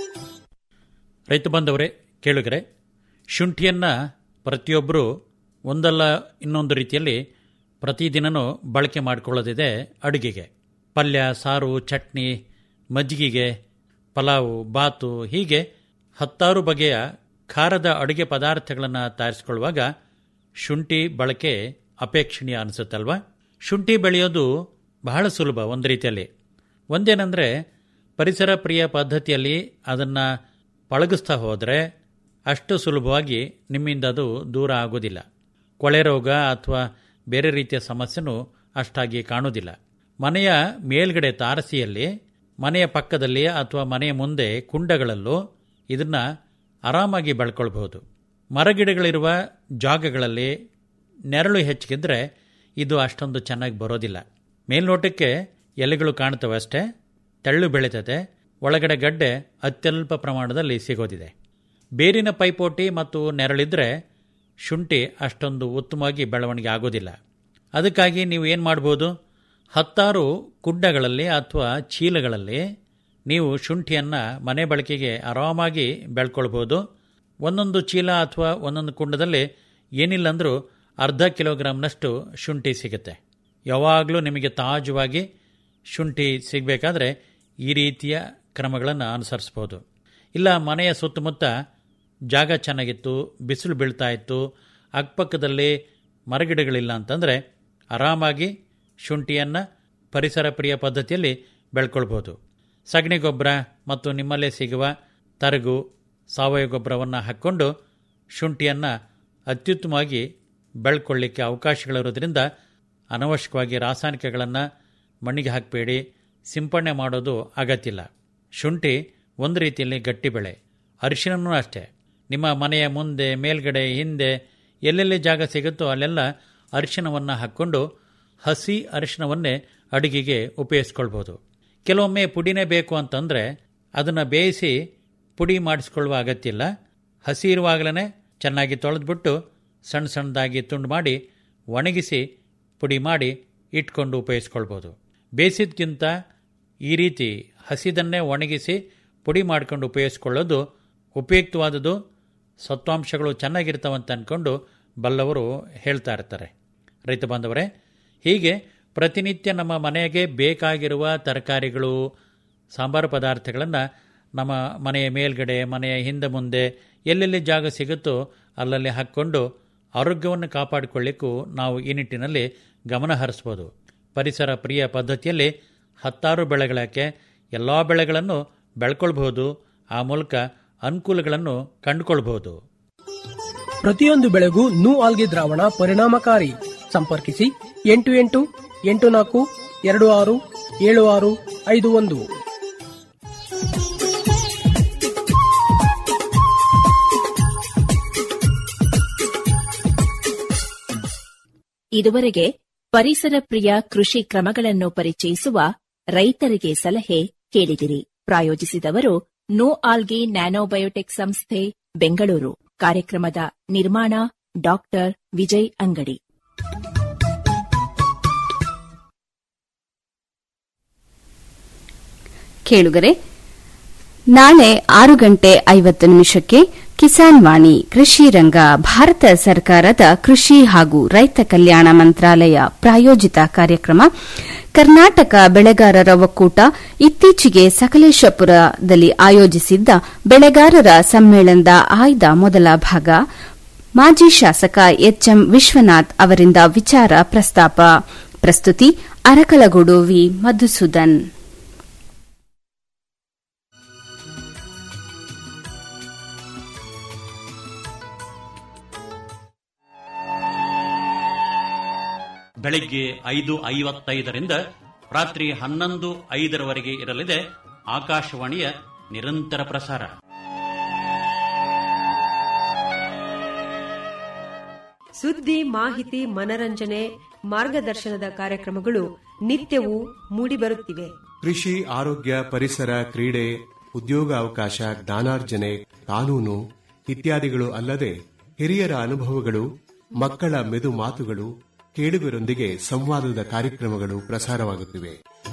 ರೈತ ಬಾಂಧವರೇ ಕೇಳುಗರೆ ಶುಂಠಿಯನ್ನು ಪ್ರತಿಯೊಬ್ಬರು ಒಂದಲ್ಲ ಇನ್ನೊಂದು ರೀತಿಯಲ್ಲಿ ಪ್ರತಿದಿನನೂ ಬಳಕೆ ಮಾಡಿಕೊಳ್ಳೋದಿದೆ ಅಡುಗೆಗೆ ಪಲ್ಯ ಸಾರು ಚಟ್ನಿ ಮಜ್ಜಿಗೆಗೆ ಪಲಾವು ಬಾತು ಹೀಗೆ ಹತ್ತಾರು ಬಗೆಯ ಖಾರದ ಅಡುಗೆ ಪದಾರ್ಥಗಳನ್ನು ತಯಾರಿಸಿಕೊಳ್ಳುವಾಗ ಶುಂಠಿ ಬಳಕೆ ಅಪೇಕ್ಷಣೀಯ ಅನಿಸುತ್ತಲ್ವಾ ಶುಂಠಿ ಬೆಳೆಯೋದು ಬಹಳ ಸುಲಭ ಒಂದು ರೀತಿಯಲ್ಲಿ ಒಂದೇನೆಂದರೆ ಪರಿಸರ ಪ್ರಿಯ ಪದ್ಧತಿಯಲ್ಲಿ ಅದನ್ನು ಪಳಗಿಸ್ತಾ ಹೋದರೆ ಅಷ್ಟು ಸುಲಭವಾಗಿ ನಿಮ್ಮಿಂದ ಅದು ದೂರ ಆಗೋದಿಲ್ಲ ಕೊಳೆ ರೋಗ ಅಥವಾ ಬೇರೆ ರೀತಿಯ ಸಮಸ್ಯೆನೂ ಅಷ್ಟಾಗಿ ಕಾಣುವುದಿಲ್ಲ ಮನೆಯ ಮೇಲ್ಗಡೆ ತಾರಸಿಯಲ್ಲಿ ಮನೆಯ ಪಕ್ಕದಲ್ಲಿ ಅಥವಾ ಮನೆಯ ಮುಂದೆ ಕುಂಡಗಳಲ್ಲೂ ಇದನ್ನು ಆರಾಮಾಗಿ ಬೆಳ್ಕೊಳ್ಬಹುದು ಮರಗಿಡಗಳಿರುವ ಜಾಗಗಳಲ್ಲಿ ನೆರಳು ಹೆಚ್ಚಿಗಿದ್ರೆ ಇದು ಅಷ್ಟೊಂದು ಚೆನ್ನಾಗಿ ಬರೋದಿಲ್ಲ ಮೇಲ್ನೋಟಕ್ಕೆ ಎಲೆಗಳು ಕಾಣ್ತವೆ ಅಷ್ಟೇ ತೆಳ್ಳು ಬೆಳೀತದೆ ಒಳಗಡೆ ಗಡ್ಡೆ ಅತ್ಯಲ್ಪ ಪ್ರಮಾಣದಲ್ಲಿ ಸಿಗೋದಿದೆ ಬೇರಿನ ಪೈಪೋಟಿ ಮತ್ತು ನೆರಳಿದ್ರೆ ಶುಂಠಿ ಅಷ್ಟೊಂದು ಉತ್ತಮವಾಗಿ ಬೆಳವಣಿಗೆ ಆಗೋದಿಲ್ಲ ಅದಕ್ಕಾಗಿ ನೀವು ಏನು ಮಾಡ್ಬೋದು ಹತ್ತಾರು ಕುಂಡಗಳಲ್ಲಿ ಅಥವಾ ಚೀಲಗಳಲ್ಲಿ ನೀವು ಶುಂಠಿಯನ್ನು ಮನೆ ಬಳಕೆಗೆ ಆರಾಮಾಗಿ ಬೆಳ್ಕೊಳ್ಬೋದು ಒಂದೊಂದು ಚೀಲ ಅಥವಾ ಒಂದೊಂದು ಕುಂಡದಲ್ಲಿ ಏನಿಲ್ಲ ಅಂದರೂ ಅರ್ಧ ಕಿಲೋಗ್ರಾಮ್ನಷ್ಟು ಶುಂಠಿ ಸಿಗುತ್ತೆ ಯಾವಾಗಲೂ ನಿಮಗೆ ತಾಜವಾಗಿ ಶುಂಠಿ ಸಿಗಬೇಕಾದ್ರೆ ಈ ರೀತಿಯ ಕ್ರಮಗಳನ್ನು ಅನುಸರಿಸ್ಬೋದು ಇಲ್ಲ ಮನೆಯ ಸುತ್ತಮುತ್ತ ಜಾಗ ಚೆನ್ನಾಗಿತ್ತು ಬಿಸಿಲು ಬೀಳ್ತಾ ಇತ್ತು ಅಕ್ಕಪಕ್ಕದಲ್ಲಿ ಮರಗಿಡಗಳಿಲ್ಲ ಅಂತಂದರೆ ಆರಾಮಾಗಿ ಶುಂಠಿಯನ್ನು ಪರಿಸರ ಪ್ರಿಯ ಪದ್ಧತಿಯಲ್ಲಿ ಬೆಳ್ಕೊಳ್ಬೋದು ಸಗಣಿ ಗೊಬ್ಬರ ಮತ್ತು ನಿಮ್ಮಲ್ಲೇ ಸಿಗುವ ತರಗು ಸಾವಯವ ಗೊಬ್ಬರವನ್ನು ಹಾಕ್ಕೊಂಡು ಶುಂಠಿಯನ್ನು ಅತ್ಯುತ್ತಮವಾಗಿ ಬೆಳ್ಕೊಳ್ಳಿಕ್ಕೆ ಅವಕಾಶಗಳಿರೋದ್ರಿಂದ ಅನವಶ್ಯಕವಾಗಿ ರಾಸಾಯನಿಕಗಳನ್ನು ಮಣ್ಣಿಗೆ ಹಾಕಬೇಡಿ ಸಿಂಪಡಣೆ ಮಾಡೋದು ಅಗತ್ಯಿಲ್ಲ ಶುಂಠಿ ಒಂದು ರೀತಿಯಲ್ಲಿ ಗಟ್ಟಿ ಬೆಳೆ ಅರಿಶಿನೂ ಅಷ್ಟೇ ನಿಮ್ಮ ಮನೆಯ ಮುಂದೆ ಮೇಲ್ಗಡೆ ಹಿಂದೆ ಎಲ್ಲೆಲ್ಲಿ ಜಾಗ ಸಿಗುತ್ತೋ ಅಲ್ಲೆಲ್ಲ ಅರಿಶಿನವನ್ನು ಹಾಕ್ಕೊಂಡು ಹಸಿ ಅರಿಶಿನವನ್ನೇ ಅಡುಗೆಗೆ ಉಪಯೋಗಿಸ್ಕೊಳ್ಬೋದು ಕೆಲವೊಮ್ಮೆ ಪುಡಿನೇ ಬೇಕು ಅಂತಂದರೆ ಅದನ್ನು ಬೇಯಿಸಿ ಪುಡಿ ಮಾಡಿಸ್ಕೊಳ್ಳುವ ಅಗತ್ಯ ಇಲ್ಲ ಹಸಿ ಇರುವಾಗಲೇ ಚೆನ್ನಾಗಿ ತೊಳೆದ್ಬಿಟ್ಟು ಸಣ್ಣ ಸಣ್ಣದಾಗಿ ತುಂಡು ಮಾಡಿ ಒಣಗಿಸಿ ಪುಡಿ ಮಾಡಿ ಇಟ್ಕೊಂಡು ಉಪಯೋಗಿಸ್ಕೊಳ್ಬೋದು ಬೇಯಿಸಿದ್ಕಿಂತ ಈ ರೀತಿ ಹಸಿದನ್ನೇ ಒಣಗಿಸಿ ಪುಡಿ ಮಾಡ್ಕೊಂಡು ಉಪಯೋಗಿಸ್ಕೊಳ್ಳೋದು ಉಪಯುಕ್ತವಾದದ್ದು ಸತ್ವಾಂಶಗಳು ಚೆನ್ನಾಗಿರ್ತಾವಂತ ಅಂದ್ಕೊಂಡು ಬಲ್ಲವರು ಹೇಳ್ತಾ ಇರ್ತಾರೆ ರೈತ ಬಾಂಧವರೇ ಹೀಗೆ ಪ್ರತಿನಿತ್ಯ ನಮ್ಮ ಮನೆಗೆ ಬೇಕಾಗಿರುವ ತರಕಾರಿಗಳು ಸಾಂಬಾರು ಪದಾರ್ಥಗಳನ್ನು ನಮ್ಮ ಮನೆಯ ಮೇಲ್ಗಡೆ ಮನೆಯ ಹಿಂದೆ ಮುಂದೆ ಎಲ್ಲೆಲ್ಲಿ ಜಾಗ ಸಿಗುತ್ತೋ ಅಲ್ಲಲ್ಲಿ ಹಾಕ್ಕೊಂಡು ಆರೋಗ್ಯವನ್ನು ಕಾಪಾಡಿಕೊಳ್ಳಿಕ್ಕೂ ನಾವು ಈ ನಿಟ್ಟಿನಲ್ಲಿ ಗಮನ ಹರಿಸ್ಬೋದು ಪರಿಸರ ಪ್ರಿಯ ಪದ್ಧತಿಯಲ್ಲಿ ಹತ್ತಾರು ಬೆಳೆಗಳಕ್ಕೆ ಎಲ್ಲ ಬೆಳೆಗಳನ್ನು ಬೆಳ್ಕೊಳ್ಬಹುದು ಆ ಮೂಲಕ ಅನುಕೂಲಗಳನ್ನು ಕಂಡುಕೊಳ್ಬಹುದು ಪ್ರತಿಯೊಂದು ಬೆಳೆಗೂ ನೂ ಆಲ್ಗೆ ದ್ರಾವಣ ಪರಿಣಾಮಕಾರಿ ಸಂಪರ್ಕಿಸಿ ಎಂಟು ಎಂಟು ಎಂಟು ನಾಲ್ಕು ಎರಡು ಆರು ಏಳು ಆರು ಐದು ಒಂದು ಇದುವರೆಗೆ ಪರಿಸರ ಪ್ರಿಯ ಕೃಷಿ ಕ್ರಮಗಳನ್ನು ಪರಿಚಯಿಸುವ ರೈತರಿಗೆ ಸಲಹೆ ಕೇಳಿದಿರಿ ಪ್ರಾಯೋಜಿಸಿದವರು ನೋ ಆಲ್ಗೆ ನ್ಯಾನೋಬಯೋಟೆಕ್ ಸಂಸ್ಥೆ ಬೆಂಗಳೂರು ಕಾರ್ಯಕ್ರಮದ ನಿರ್ಮಾಣ ಡಾಕ್ಟರ್ ವಿಜಯ್ ಅಂಗಡಿ ಕೇಳುಗರೆ ನಾಳೆ ಆರು ಗಂಟೆ ಐವತ್ತು ನಿಮಿಷಕ್ಕೆ ಕಿಸಾನ್ ವಾಣಿ ಕೃಷಿ ರಂಗ ಭಾರತ ಸರ್ಕಾರದ ಕೃಷಿ ಹಾಗೂ ರೈತ ಕಲ್ಯಾಣ ಮಂತ್ರಾಲಯ ಪ್ರಾಯೋಜಿತ ಕಾರ್ಯಕ್ರಮ ಕರ್ನಾಟಕ ಬೆಳೆಗಾರರ ಒಕ್ಕೂಟ ಇತ್ತೀಚೆಗೆ ಸಕಲೇಶಪುರದಲ್ಲಿ ಆಯೋಜಿಸಿದ್ದ ಬೆಳೆಗಾರರ ಸಮ್ಮೇಳನದ ಆಯ್ದ ಮೊದಲ ಭಾಗ ಮಾಜಿ ಶಾಸಕ ಎಚ್ಎಂ ವಿಶ್ವನಾಥ್ ಅವರಿಂದ ವಿಚಾರ ಪ್ರಸ್ತಾಪ ಪ್ರಸ್ತುತಿ ಅರಕಲಗೂಡು ವಿ ಮಧುಸೂದನ್ ಬೆಳಿಗ್ಗೆ ಐದು ಐವತ್ತೈದರಿಂದ ರಾತ್ರಿ ಹನ್ನೊಂದು ಐದರವರೆಗೆ ಇರಲಿದೆ ಆಕಾಶವಾಣಿಯ ನಿರಂತರ ಪ್ರಸಾರ ಸುದ್ದಿ ಮಾಹಿತಿ ಮನರಂಜನೆ ಮಾರ್ಗದರ್ಶನದ ಕಾರ್ಯಕ್ರಮಗಳು ನಿತ್ಯವೂ ಮೂಡಿಬರುತ್ತಿವೆ ಕೃಷಿ ಆರೋಗ್ಯ ಪರಿಸರ ಕ್ರೀಡೆ ಉದ್ಯೋಗ ಅವಕಾಶ ಜ್ಞಾನಾರ್ಜನೆ ಕಾನೂನು ಇತ್ಯಾದಿಗಳು ಅಲ್ಲದೆ ಹಿರಿಯರ ಅನುಭವಗಳು ಮಕ್ಕಳ ಮೆದು ಮಾತುಗಳು ಕೇಳುಗರೊಂದಿಗೆ ಸಂವಾದದ ಕಾರ್ಯಕ್ರಮಗಳು ಪ್ರಸಾರವಾಗುತ್ತಿವೆ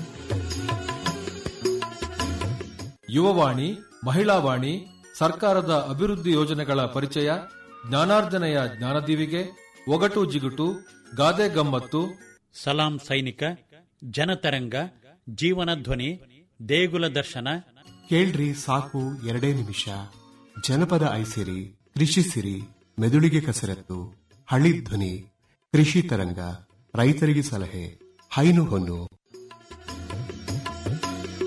ಯುವವಾಣಿ ಮಹಿಳಾವಾಣಿ ಸರ್ಕಾರದ ಅಭಿವೃದ್ಧಿ ಯೋಜನೆಗಳ ಪರಿಚಯ ಜ್ಞಾನಾರ್ಜನೆಯ ಜ್ಞಾನದೀವಿಗೆ ಒಗಟು ಜಿಗುಟು ಗಾದೆ ಗಮ್ಮತ್ತು ಸಲಾಂ ಸೈನಿಕ ಜನತರಂಗ ಜೀವನ ಧ್ವನಿ ದೇಗುಲ ದರ್ಶನ ಕೇಳ್ರಿ ಸಾಕು ಎರಡೇ ನಿಮಿಷ ಜನಪದ ಐಸಿರಿ ಕೃಷಿ ಸಿರಿ ಮೆದುಳಿಗೆ ಕಸರತ್ತು ಹಳಿ ಧ್ವನಿ ಕೃಷಿ ತರಂಗ ರೈತರಿಗೆ ಸಲಹೆ ಹೈನು ಹೊನ್ನು